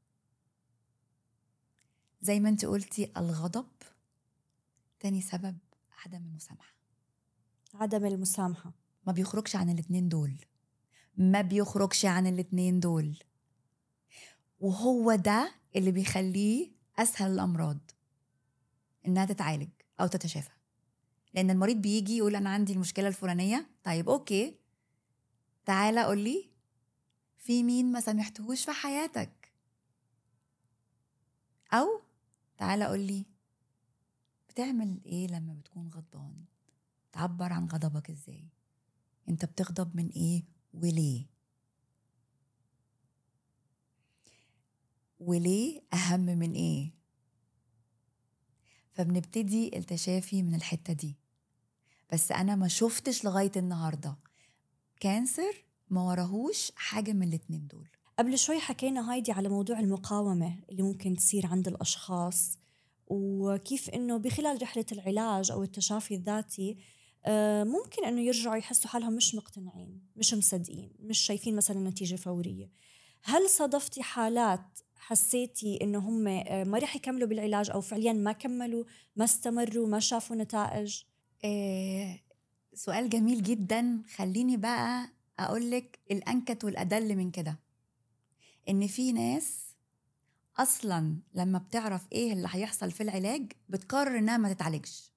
زي ما انت قلتي الغضب تاني سبب عدم المسامحه عدم المسامحة ما بيخرجش عن الاتنين دول ما بيخرجش عن الاتنين دول وهو ده اللي بيخليه اسهل الامراض انها تتعالج او تتشافى لان المريض بيجي يقول انا عندي المشكله الفلانيه طيب اوكي تعالى قول لي في مين ما سامحتهوش في حياتك او تعالى قول لي بتعمل ايه لما بتكون غضبان تعبر عن غضبك ازاي انت بتغضب من ايه وليه وليه اهم من ايه فبنبتدي التشافي من الحته دي بس انا ما شفتش لغايه النهارده كانسر ما وراهوش حاجه من الاتنين دول قبل شوي حكينا هايدي على موضوع المقاومة اللي ممكن تصير عند الأشخاص وكيف إنه بخلال رحلة العلاج أو التشافي الذاتي آه، ممكن إنه يرجعوا يحسوا حالهم مش مقتنعين مش مصدقين مش شايفين مثلا نتيجة فورية هل صادفتي حالات حسيتي إنه هم آه، ما رح يكملوا بالعلاج أو فعليا ما كملوا ما استمروا ما شافوا نتائج آه سؤال جميل جدا خليني بقى اقولك الانكت والادل من كده ان في ناس اصلا لما بتعرف ايه اللي هيحصل في العلاج بتقرر انها ما تتعالجش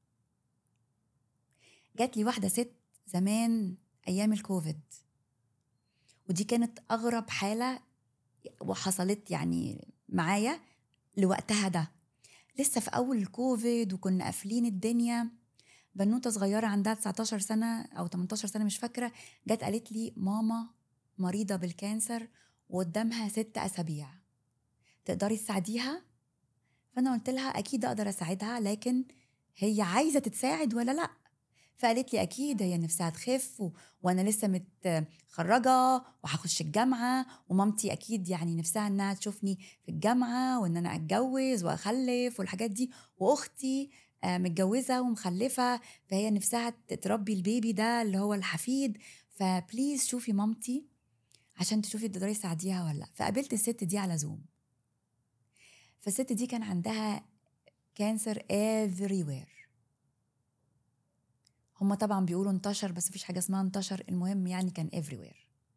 جات لي واحده ست زمان ايام الكوفيد ودي كانت اغرب حاله وحصلت يعني معايا لوقتها ده لسه في اول الكوفيد وكنا قافلين الدنيا بنوته صغيره عندها 19 سنه او 18 سنه مش فاكره جت قالت لي ماما مريضه بالكانسر وقدامها ست اسابيع تقدري تساعديها فانا قلت لها اكيد اقدر اساعدها لكن هي عايزه تتساعد ولا لا فقالت لي اكيد هي نفسها تخف و... وانا لسه متخرجه وهخش الجامعه ومامتي اكيد يعني نفسها انها تشوفني في الجامعه وان انا اتجوز واخلف والحاجات دي واختي آه، متجوزه ومخلفه فهي نفسها تربي البيبي ده اللي هو الحفيد فبليز شوفي مامتي عشان تشوفي تقدري تساعديها ولا لا فقابلت الست دي على زوم فالست دي كان عندها كانسر everywhere هما طبعا بيقولوا انتشر بس مفيش حاجه اسمها انتشر المهم يعني كان everywhere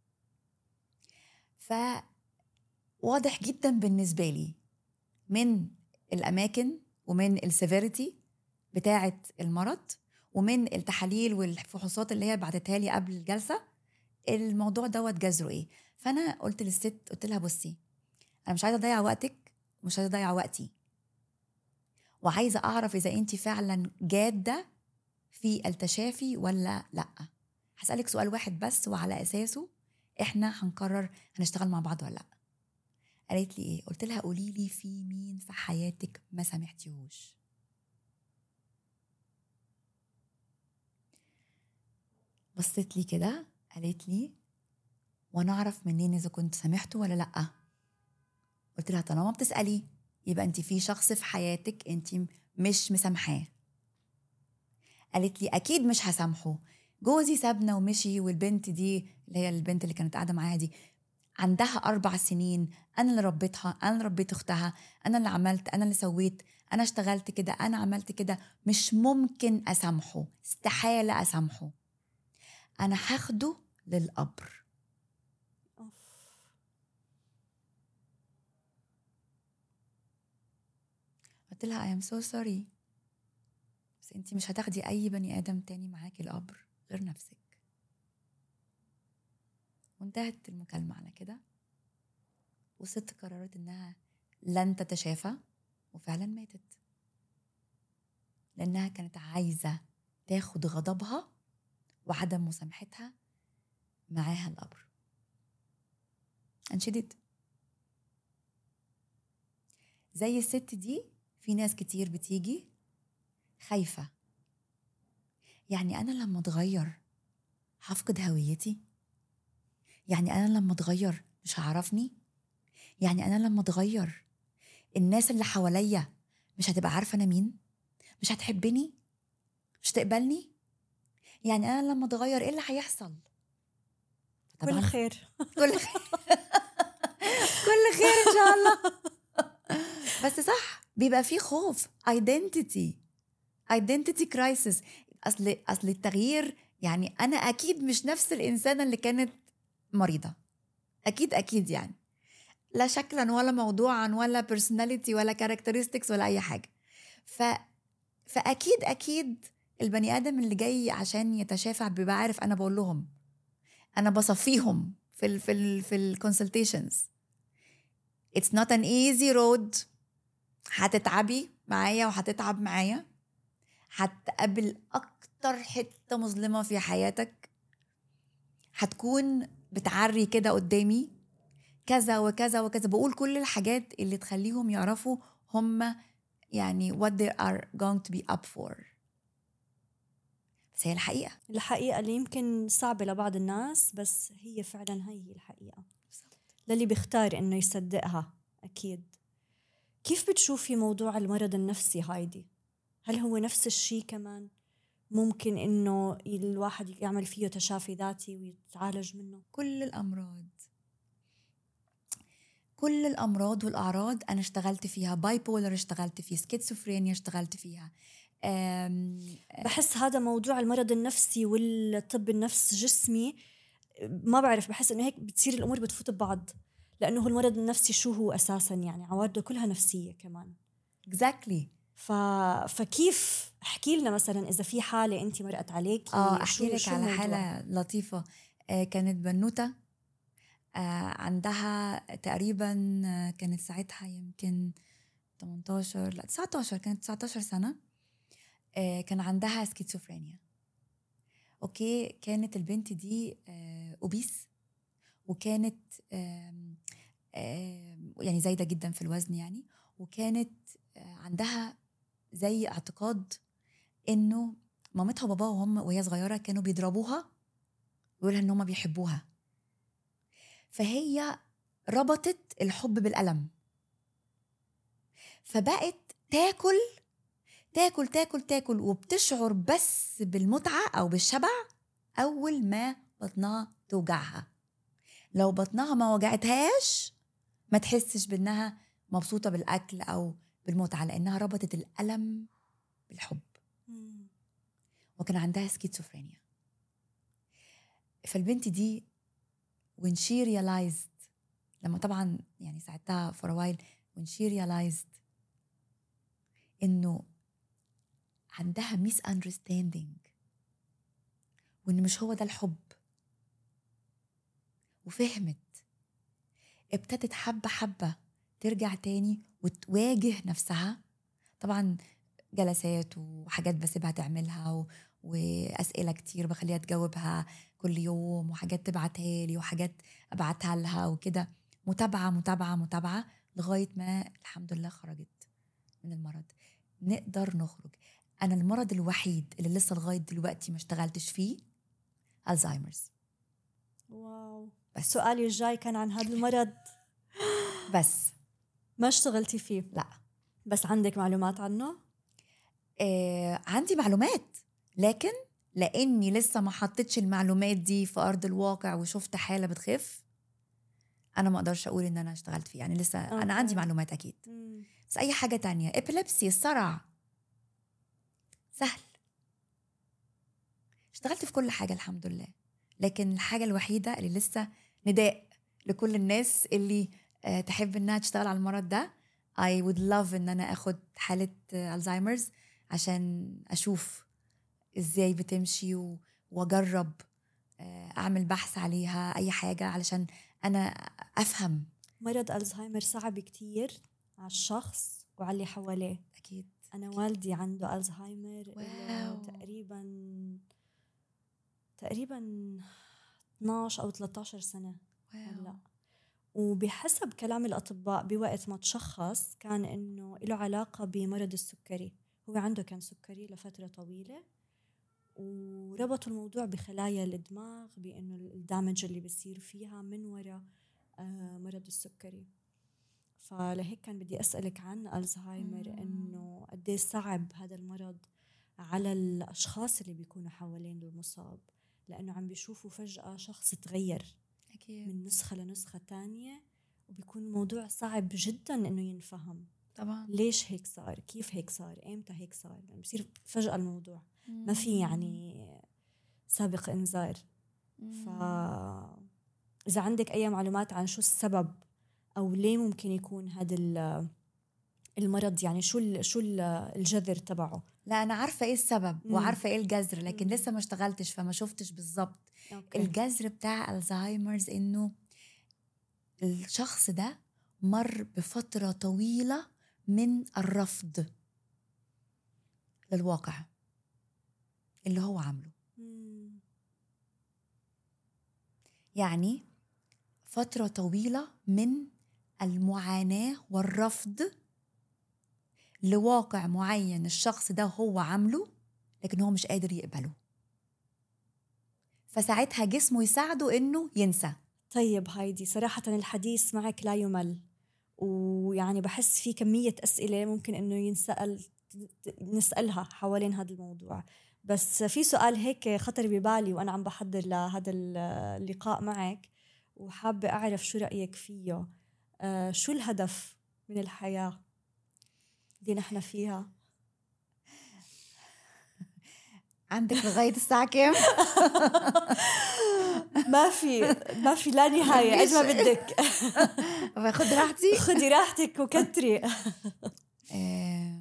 فواضح جدا بالنسبه لي من الاماكن ومن السيفيريتي بتاعه المرض ومن التحاليل والفحوصات اللي هي بعتتها لي قبل الجلسه الموضوع دوت جذره ايه فانا قلت للست قلت لها بصي انا مش عايزه اضيع وقتك مش عايزه اضيع وقتي وعايزه اعرف اذا انت فعلا جاده في التشافي ولا لا هسالك سؤال واحد بس وعلى اساسه احنا هنقرر هنشتغل مع بعض ولا لا قالت لي ايه قلت لها قولي لي في مين في حياتك ما سامحتيهوش بصت لي كده قالت لي وانا اعرف منين اذا كنت سامحته ولا لا قلت لها طالما بتسالي يبقى انت في شخص في حياتك انت مش مسامحاه قالت لي اكيد مش هسامحه جوزي سابنا ومشي والبنت دي اللي هي البنت اللي كانت قاعده معايا دي عندها اربع سنين انا اللي ربيتها انا اللي ربيت اختها انا اللي عملت انا اللي سويت انا اشتغلت كده انا عملت كده مش ممكن اسامحه استحاله اسامحه انا هاخده للقبر أوف. قلت لها I am so sorry بس انت مش هتاخدي اي بني ادم تاني معاكي القبر غير نفسك وانتهت المكالمة على كده والست قررت انها لن تتشافى وفعلا ماتت لانها كانت عايزة تاخد غضبها وعدم مسامحتها معاها القبر and she did زي الست دي في ناس كتير بتيجي خايفة يعني أنا لما أتغير هفقد هويتي يعني أنا لما أتغير مش هعرفني يعني أنا لما أتغير الناس اللي حواليا مش هتبقى عارفة أنا مين مش هتحبني مش تقبلني يعني أنا لما أتغير إيه اللي هيحصل كل خير كل خير كل خير ان شاء الله بس صح بيبقى في خوف ايدنتيتي ايدنتيتي كرايسيس اصل اصل التغيير يعني انا اكيد مش نفس الانسانه اللي كانت مريضه اكيد اكيد يعني لا شكلا ولا موضوعا ولا بيرسوناليتي ولا كاركترستكس ولا اي حاجه ف فاكيد اكيد البني ادم اللي جاي عشان يتشافع بيبقى عارف انا بقول لهم انا بصفيهم في ال في ال في الكونسلتيشنز اتس نوت ان ايزي رود هتتعبي معايا وهتتعب معايا هتقابل اكتر حته مظلمه في حياتك هتكون بتعري كده قدامي كذا وكذا وكذا بقول كل الحاجات اللي تخليهم يعرفوا هم يعني what they are going to be up for بس هي الحقيقة الحقيقة اللي يمكن صعبة لبعض الناس بس هي فعلا هي هي الحقيقة للي بيختار انه يصدقها اكيد كيف بتشوفي موضوع المرض النفسي هايدي هل هو نفس الشيء كمان ممكن انه الواحد يعمل فيه تشافي ذاتي ويتعالج منه كل الأمراض كل الأمراض والأعراض أنا اشتغلت فيها باي بولر اشتغلت فيه سكيزوفرينيا اشتغلت فيها أم بحس هذا موضوع المرض النفسي والطب النفس جسمي ما بعرف بحس انه هيك بتصير الامور بتفوت ببعض لانه هو المرض النفسي شو هو اساسا يعني عوارضه كلها نفسيه كمان اكزاكتلي ف... فكيف احكي لنا مثلا اذا في حاله انت مرقت عليك اه احكي لك على حاله لطيفه آه كانت بنوته آه عندها تقريبا آه كانت ساعتها يمكن 18 لا 19 كانت 19 سنه آه كان عندها سكيزوفرينيا اوكي كانت البنت دي آه اوبيس وكانت آم آم يعني زايده جدا في الوزن يعني وكانت آه عندها زي اعتقاد انه مامتها وباباها وهم وهي صغيره كانوا بيضربوها ويقولها ان هم بيحبوها فهي ربطت الحب بالالم فبقت تاكل تاكل تاكل تاكل وبتشعر بس بالمتعه او بالشبع اول ما بطنها توجعها لو بطنها ما وجعتهاش ما تحسش بانها مبسوطه بالاكل او بالمتعه لانها ربطت الالم بالحب وكان عندها سكيزوفرينيا فالبنت دي when she realized لما طبعا يعني ساعتها for a while when she realized انه عندها ميس اندرستاندينج وان مش هو ده الحب وفهمت ابتدت حبة حبة ترجع تاني وتواجه نفسها طبعا جلسات وحاجات بسيبها تعملها و... وأسئلة كتير بخليها تجاوبها كل يوم وحاجات تبعتها لي وحاجات أبعتها لها وكده متابعة متابعة متابعة لغاية ما الحمد لله خرجت من المرض نقدر نخرج أنا المرض الوحيد اللي لسه لغاية دلوقتي ما اشتغلتش فيه ألزهايمرز واو بس سؤالي الجاي كان عن هذا المرض بس ما اشتغلتي فيه لا بس عندك معلومات عنه آه عندي معلومات لكن لاني لسه ما حطيتش المعلومات دي في ارض الواقع وشفت حاله بتخف انا ما اقدرش اقول ان انا اشتغلت فيه يعني لسه أوكي. انا عندي معلومات اكيد مم. بس اي حاجه تانية ابيليبسي الصرع سهل اشتغلت في كل حاجه الحمد لله لكن الحاجه الوحيده اللي لسه نداء لكل الناس اللي آه، تحب انها تشتغل على المرض ده I would love ان انا اخد حاله آه، الزهايمرز عشان اشوف ازاي بتمشي و- واجرب آه، اعمل بحث عليها اي حاجه علشان انا افهم مرض الزهايمر صعب كتير على الشخص وعلى اللي حواليه اكيد انا والدي عنده الزهايمر له واو. تقريبا تقريبا 12 او 13 سنه هلا وبحسب كلام الأطباء بوقت ما تشخص كان إنه له علاقة بمرض السكري هو عنده كان سكري لفترة طويلة وربطوا الموضوع بخلايا الدماغ بانه الدامج اللي بيصير فيها من وراء آه، مرض السكري فلهيك كان بدي اسالك عن الزهايمر انه قد إيه صعب هذا المرض على الاشخاص اللي بيكونوا حوالين المصاب لانه عم بيشوفوا فجاه شخص تغير أكيد. من نسخه لنسخه تانية وبيكون الموضوع صعب جدا انه ينفهم طبعا ليش هيك صار كيف هيك صار امتى هيك صار يعني بصير فجاه الموضوع ما في يعني سابق انذار ف اذا عندك اي معلومات عن شو السبب او ليه ممكن يكون هذا المرض يعني شو شو الجذر تبعه لا انا عارفه ايه السبب مم. وعارفه ايه الجذر لكن مم. لسه ما اشتغلتش فما شفتش بالظبط الجذر بتاع الزهايمرز انه الشخص ده مر بفتره طويله من الرفض للواقع اللي هو عامله يعني فترة طويلة من المعاناة والرفض لواقع معين الشخص ده هو عامله لكن هو مش قادر يقبله فساعتها جسمه يساعده انه ينسى طيب هايدي صراحة الحديث معك لا يمل ويعني بحس في كمية أسئلة ممكن إنه ينسأل نسألها حوالين هذا الموضوع بس في سؤال هيك خطر ببالي وأنا عم بحضر لهذا اللقاء معك وحابة أعرف شو رأيك فيه آه شو الهدف من الحياة اللي نحن فيها عندك لغاية الساعة كم؟ ما في ما في لا نهاية قد ما بدك باخذ راحتي خذي راحتك وكتري آه،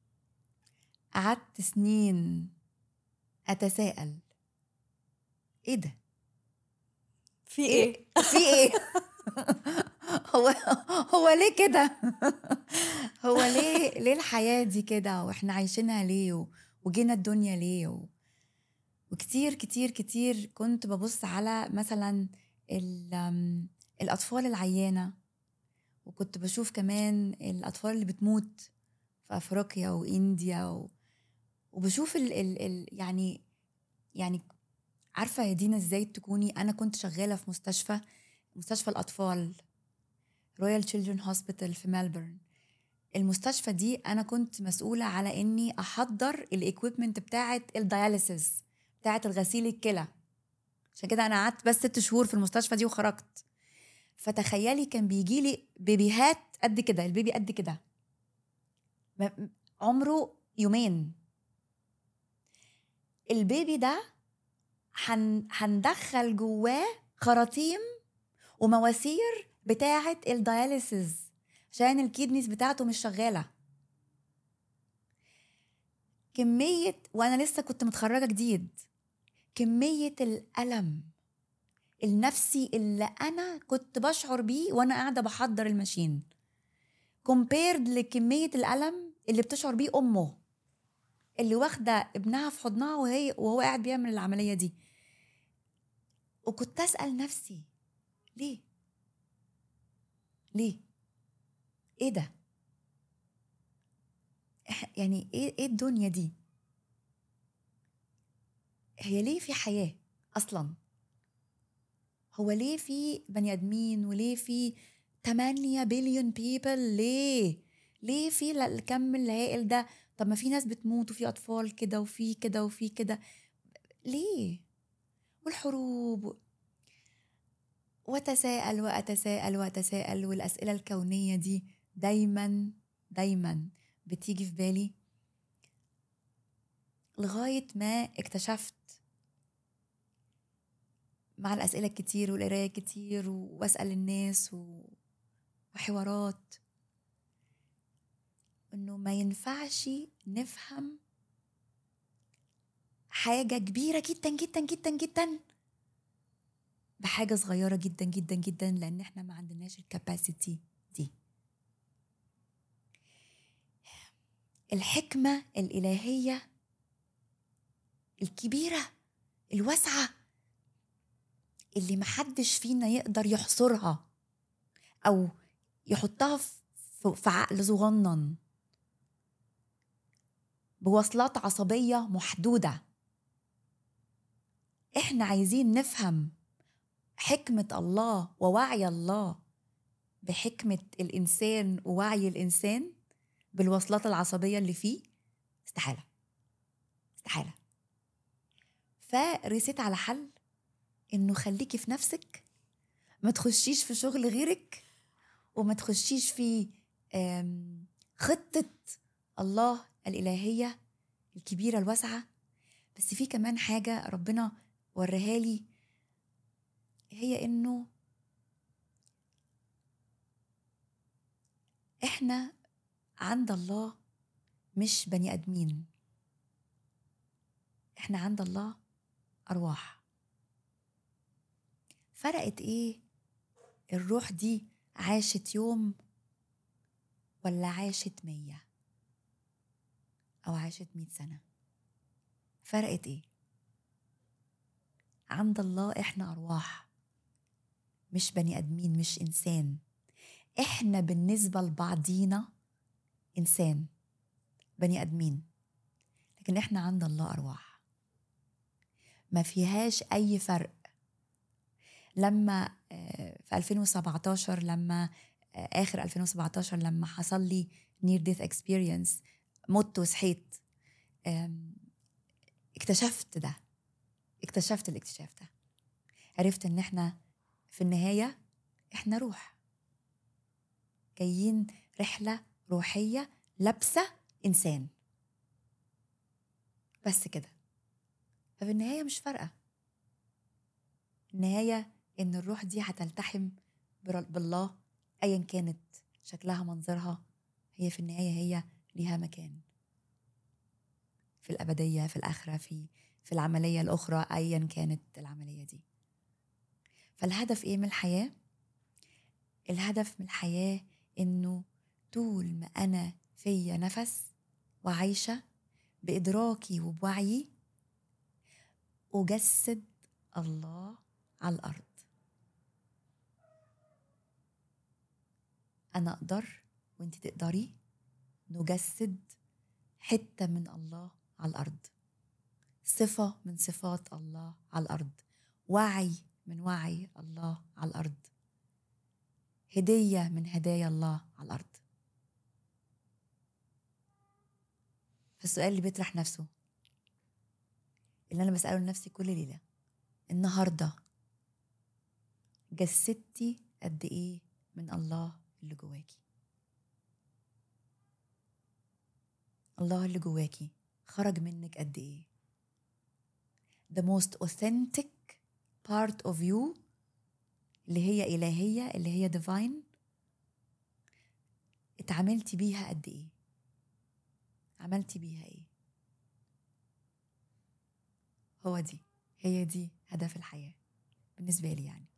قعدت سنين أتساءل إيه ده؟ في إيه؟ في إيه؟ هو هو ليه كده؟ هو ليه ليه الحياة دي كده وإحنا عايشينها ليه وجينا الدنيا ليه و... وكتير كتير كتير كنت ببص على مثلا الأطفال العيانة وكنت بشوف كمان الأطفال اللي بتموت في أفريقيا وإنديا و... وبشوف ال ال ال يعني يعني عارفه يا دينا ازاي تكوني انا كنت شغاله في مستشفى مستشفى الاطفال رويال تشيلدرن هوسبيتال في ملبورن المستشفى دي انا كنت مسؤوله على اني احضر الايكويبمنت بتاعه الدياليسيس بتاعه الغسيل الكلى عشان كده انا قعدت بس ست شهور في المستشفى دي وخرجت فتخيلي كان بيجي لي بيبيهات قد كده البيبي قد كده عمره يومين البيبي ده هندخل جواه خراطيم ومواسير بتاعة الدياليسيز عشان الكيدنيز بتاعته مش شغالة كمية وأنا لسه كنت متخرجة جديد كمية الألم النفسي اللي أنا كنت بشعر بيه وأنا قاعدة بحضر الماشين كومبيرد لكمية الألم اللي بتشعر بيه أمه اللي واخده ابنها في حضنها وهي وهو قاعد بيعمل العمليه دي وكنت اسال نفسي ليه ليه ايه ده يعني ايه ايه الدنيا دي هي ليه في حياه اصلا هو ليه في بني ادمين وليه في 8 بليون بيبل ليه ليه في الكم الهائل ده طب ما في ناس بتموت وفي اطفال كده وفي كده وفي كده ليه والحروب وتساءل واتساءل واتساءل والاسئله الكونيه دي دايما دايما بتيجي في بالي لغايه ما اكتشفت مع الاسئله الكتير والقرايه كتير واسال الناس وحوارات انه ما ينفعش نفهم حاجه كبيره جدا جدا جدا جدا بحاجه صغيره جدا جدا جدا لان احنا ما عندناش الكاباسيتي دي الحكمه الالهيه الكبيره الواسعه اللي محدش فينا يقدر يحصرها او يحطها في في عقل صغنن بوصلات عصبيه محدوده احنا عايزين نفهم حكمه الله ووعي الله بحكمه الانسان ووعي الانسان بالوصلات العصبيه اللي فيه استحاله استحاله فرسيت على حل انه خليكي في نفسك ما تخشيش في شغل غيرك وما تخشيش في خطة الله الإلهية الكبيرة الواسعة بس في كمان حاجة ربنا وريها لي هي إنه إحنا عند الله مش بني آدمين إحنا عند الله أرواح فرقت إيه الروح دي عاشت يوم ولا عاشت مية أو عاشت مئة سنة فرقت إيه عند الله إحنا أرواح مش بني آدمين مش إنسان إحنا بالنسبة لبعضينا إنسان بني آدمين لكن إحنا عند الله أرواح ما فيهاش أي فرق لما آه، في 2017 لما آه، اخر 2017 لما حصل لي نير ديث اكسبيرينس مت وصحيت اكتشفت ده اكتشفت الاكتشاف ده عرفت ان احنا في النهايه احنا روح جايين رحله روحيه لابسه انسان بس كده ففي النهايه مش فارقه النهايه ان الروح دي هتلتحم بالله ايا كانت شكلها منظرها هي في النهايه هي ليها مكان في الابديه في الاخره في في العمليه الاخرى ايا كانت العمليه دي فالهدف ايه من الحياه الهدف من الحياه انه طول ما انا فيا نفس وعايشه بادراكي وبوعيي اجسد الله على الارض انا اقدر وانت تقدري نجسد حته من الله على الارض صفه من صفات الله على الارض وعي من وعي الله على الارض هديه من هدايا الله على الارض فالسؤال اللي بيطرح نفسه اللي انا بساله لنفسي كل ليله النهارده جسدتي قد ايه من الله اللي جواكي الله اللي جواكي خرج منك قد ايه the most authentic part of you اللي هي إلهية اللي هي divine اتعاملتي بيها قد ايه عملتي بيها ايه هو دي هي دي هدف الحياة بالنسبة لي يعني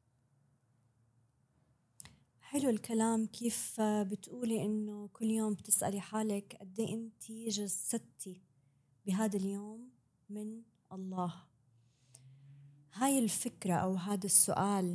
حلو الكلام كيف بتقولي انه كل يوم بتسالي حالك قد ايه انت جسدتي بهذا اليوم من الله هاي الفكره او هذا السؤال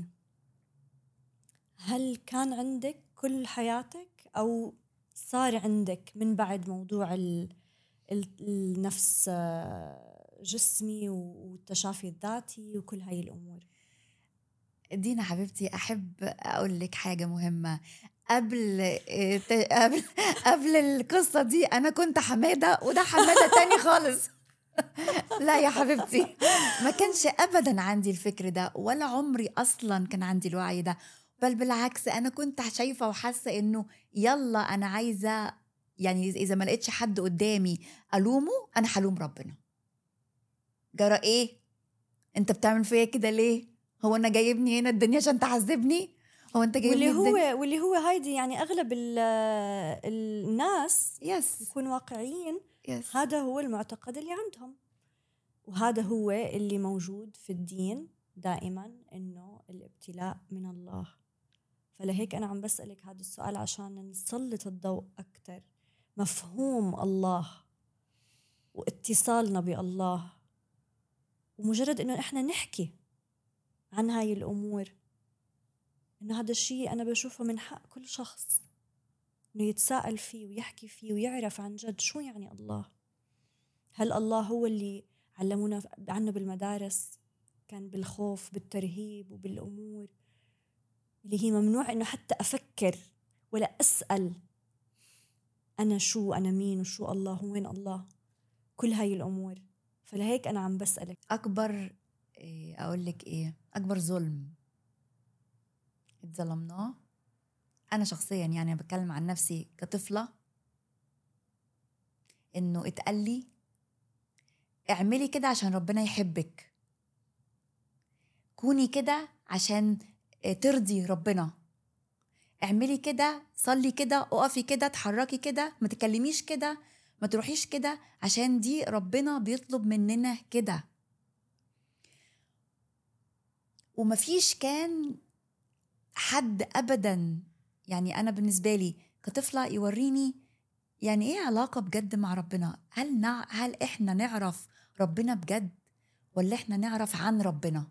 هل كان عندك كل حياتك او صار عندك من بعد موضوع النفس جسمي والتشافي الذاتي وكل هاي الامور دينا حبيبتي احب اقول لك حاجه مهمه قبل قبل قبل القصه دي انا كنت حماده وده حماده تاني خالص لا يا حبيبتي ما كانش ابدا عندي الفكر ده ولا عمري اصلا كان عندي الوعي ده بل بالعكس انا كنت شايفه وحاسه انه يلا انا عايزه يعني اذا ما لقيتش حد قدامي الومه انا هلوم ربنا جرى ايه انت بتعمل فيا كده ليه هو انا جايبني هنا الدنيا عشان تعذبني هو انت جايبني واللي هو الدنيا. واللي هو هايدي يعني اغلب الناس يس يكون واقعيين يس. هذا هو المعتقد اللي عندهم وهذا هو اللي موجود في الدين دائما انه الابتلاء من الله فلهيك انا عم بسالك هذا السؤال عشان نسلط الضوء اكثر مفهوم الله واتصالنا بالله ومجرد انه احنا نحكي عن هاي الأمور إنه هذا الشيء أنا بشوفه من حق كل شخص إنه يتساءل فيه ويحكي فيه ويعرف عن جد شو يعني الله هل الله هو اللي علمونا عنه بالمدارس كان بالخوف بالترهيب وبالأمور اللي هي ممنوع إنه حتى أفكر ولا أسأل أنا شو أنا مين وشو الله وين الله كل هاي الأمور فلهيك أنا عم بسألك اكبر إيه اقول لك ايه اكبر ظلم اتظلمناه انا شخصيا يعني بتكلم عن نفسي كطفله انه اتقال لي اعملي كده عشان ربنا يحبك كوني كده عشان ترضي ربنا اعملي كده صلي كده اقفي كده اتحركي كده ما تكلميش كده ما تروحيش كده عشان دي ربنا بيطلب مننا كده ومفيش كان حد ابدا يعني انا بالنسبه لي كطفله يوريني يعني ايه علاقه بجد مع ربنا هل نع... هل احنا نعرف ربنا بجد ولا احنا نعرف عن ربنا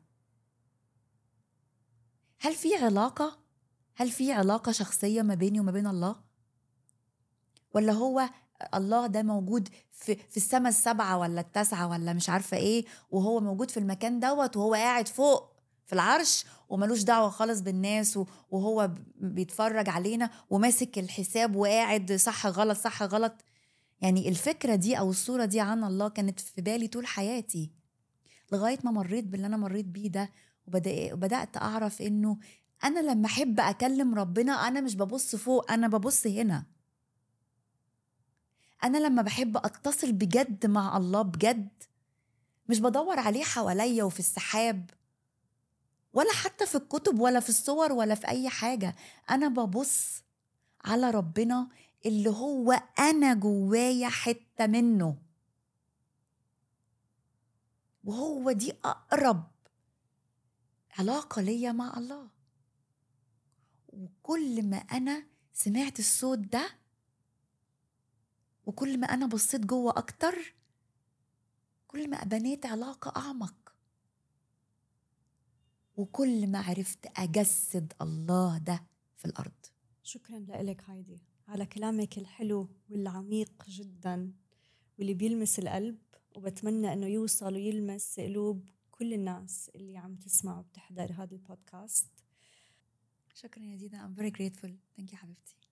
هل في علاقه هل في علاقه شخصيه ما بيني وما بين الله ولا هو الله ده موجود في في السماء السبعه ولا التاسعه ولا مش عارفه ايه وهو موجود في المكان دوت وهو قاعد فوق في العرش وملوش دعوه خالص بالناس وهو بيتفرج علينا وماسك الحساب وقاعد صح غلط صح غلط يعني الفكره دي او الصوره دي عن الله كانت في بالي طول حياتي لغايه ما مريت باللي انا مريت بيه ده وبدات اعرف انه انا لما احب اكلم ربنا انا مش ببص فوق انا ببص هنا انا لما بحب اتصل بجد مع الله بجد مش بدور عليه حواليا وفي السحاب ولا حتى في الكتب ولا في الصور ولا في اي حاجه انا ببص على ربنا اللي هو انا جوايا حته منه وهو دي اقرب علاقه ليا مع الله وكل ما انا سمعت الصوت ده وكل ما انا بصيت جوه اكتر كل ما بنيت علاقه اعمق وكل ما عرفت اجسد الله ده في الارض شكرا لك هايدي على كلامك الحلو والعميق جدا واللي بيلمس القلب وبتمنى انه يوصل ويلمس قلوب كل الناس اللي عم تسمع وبتحضر هذا البودكاست شكرا يا دينا I'm very grateful thank you حبيبتي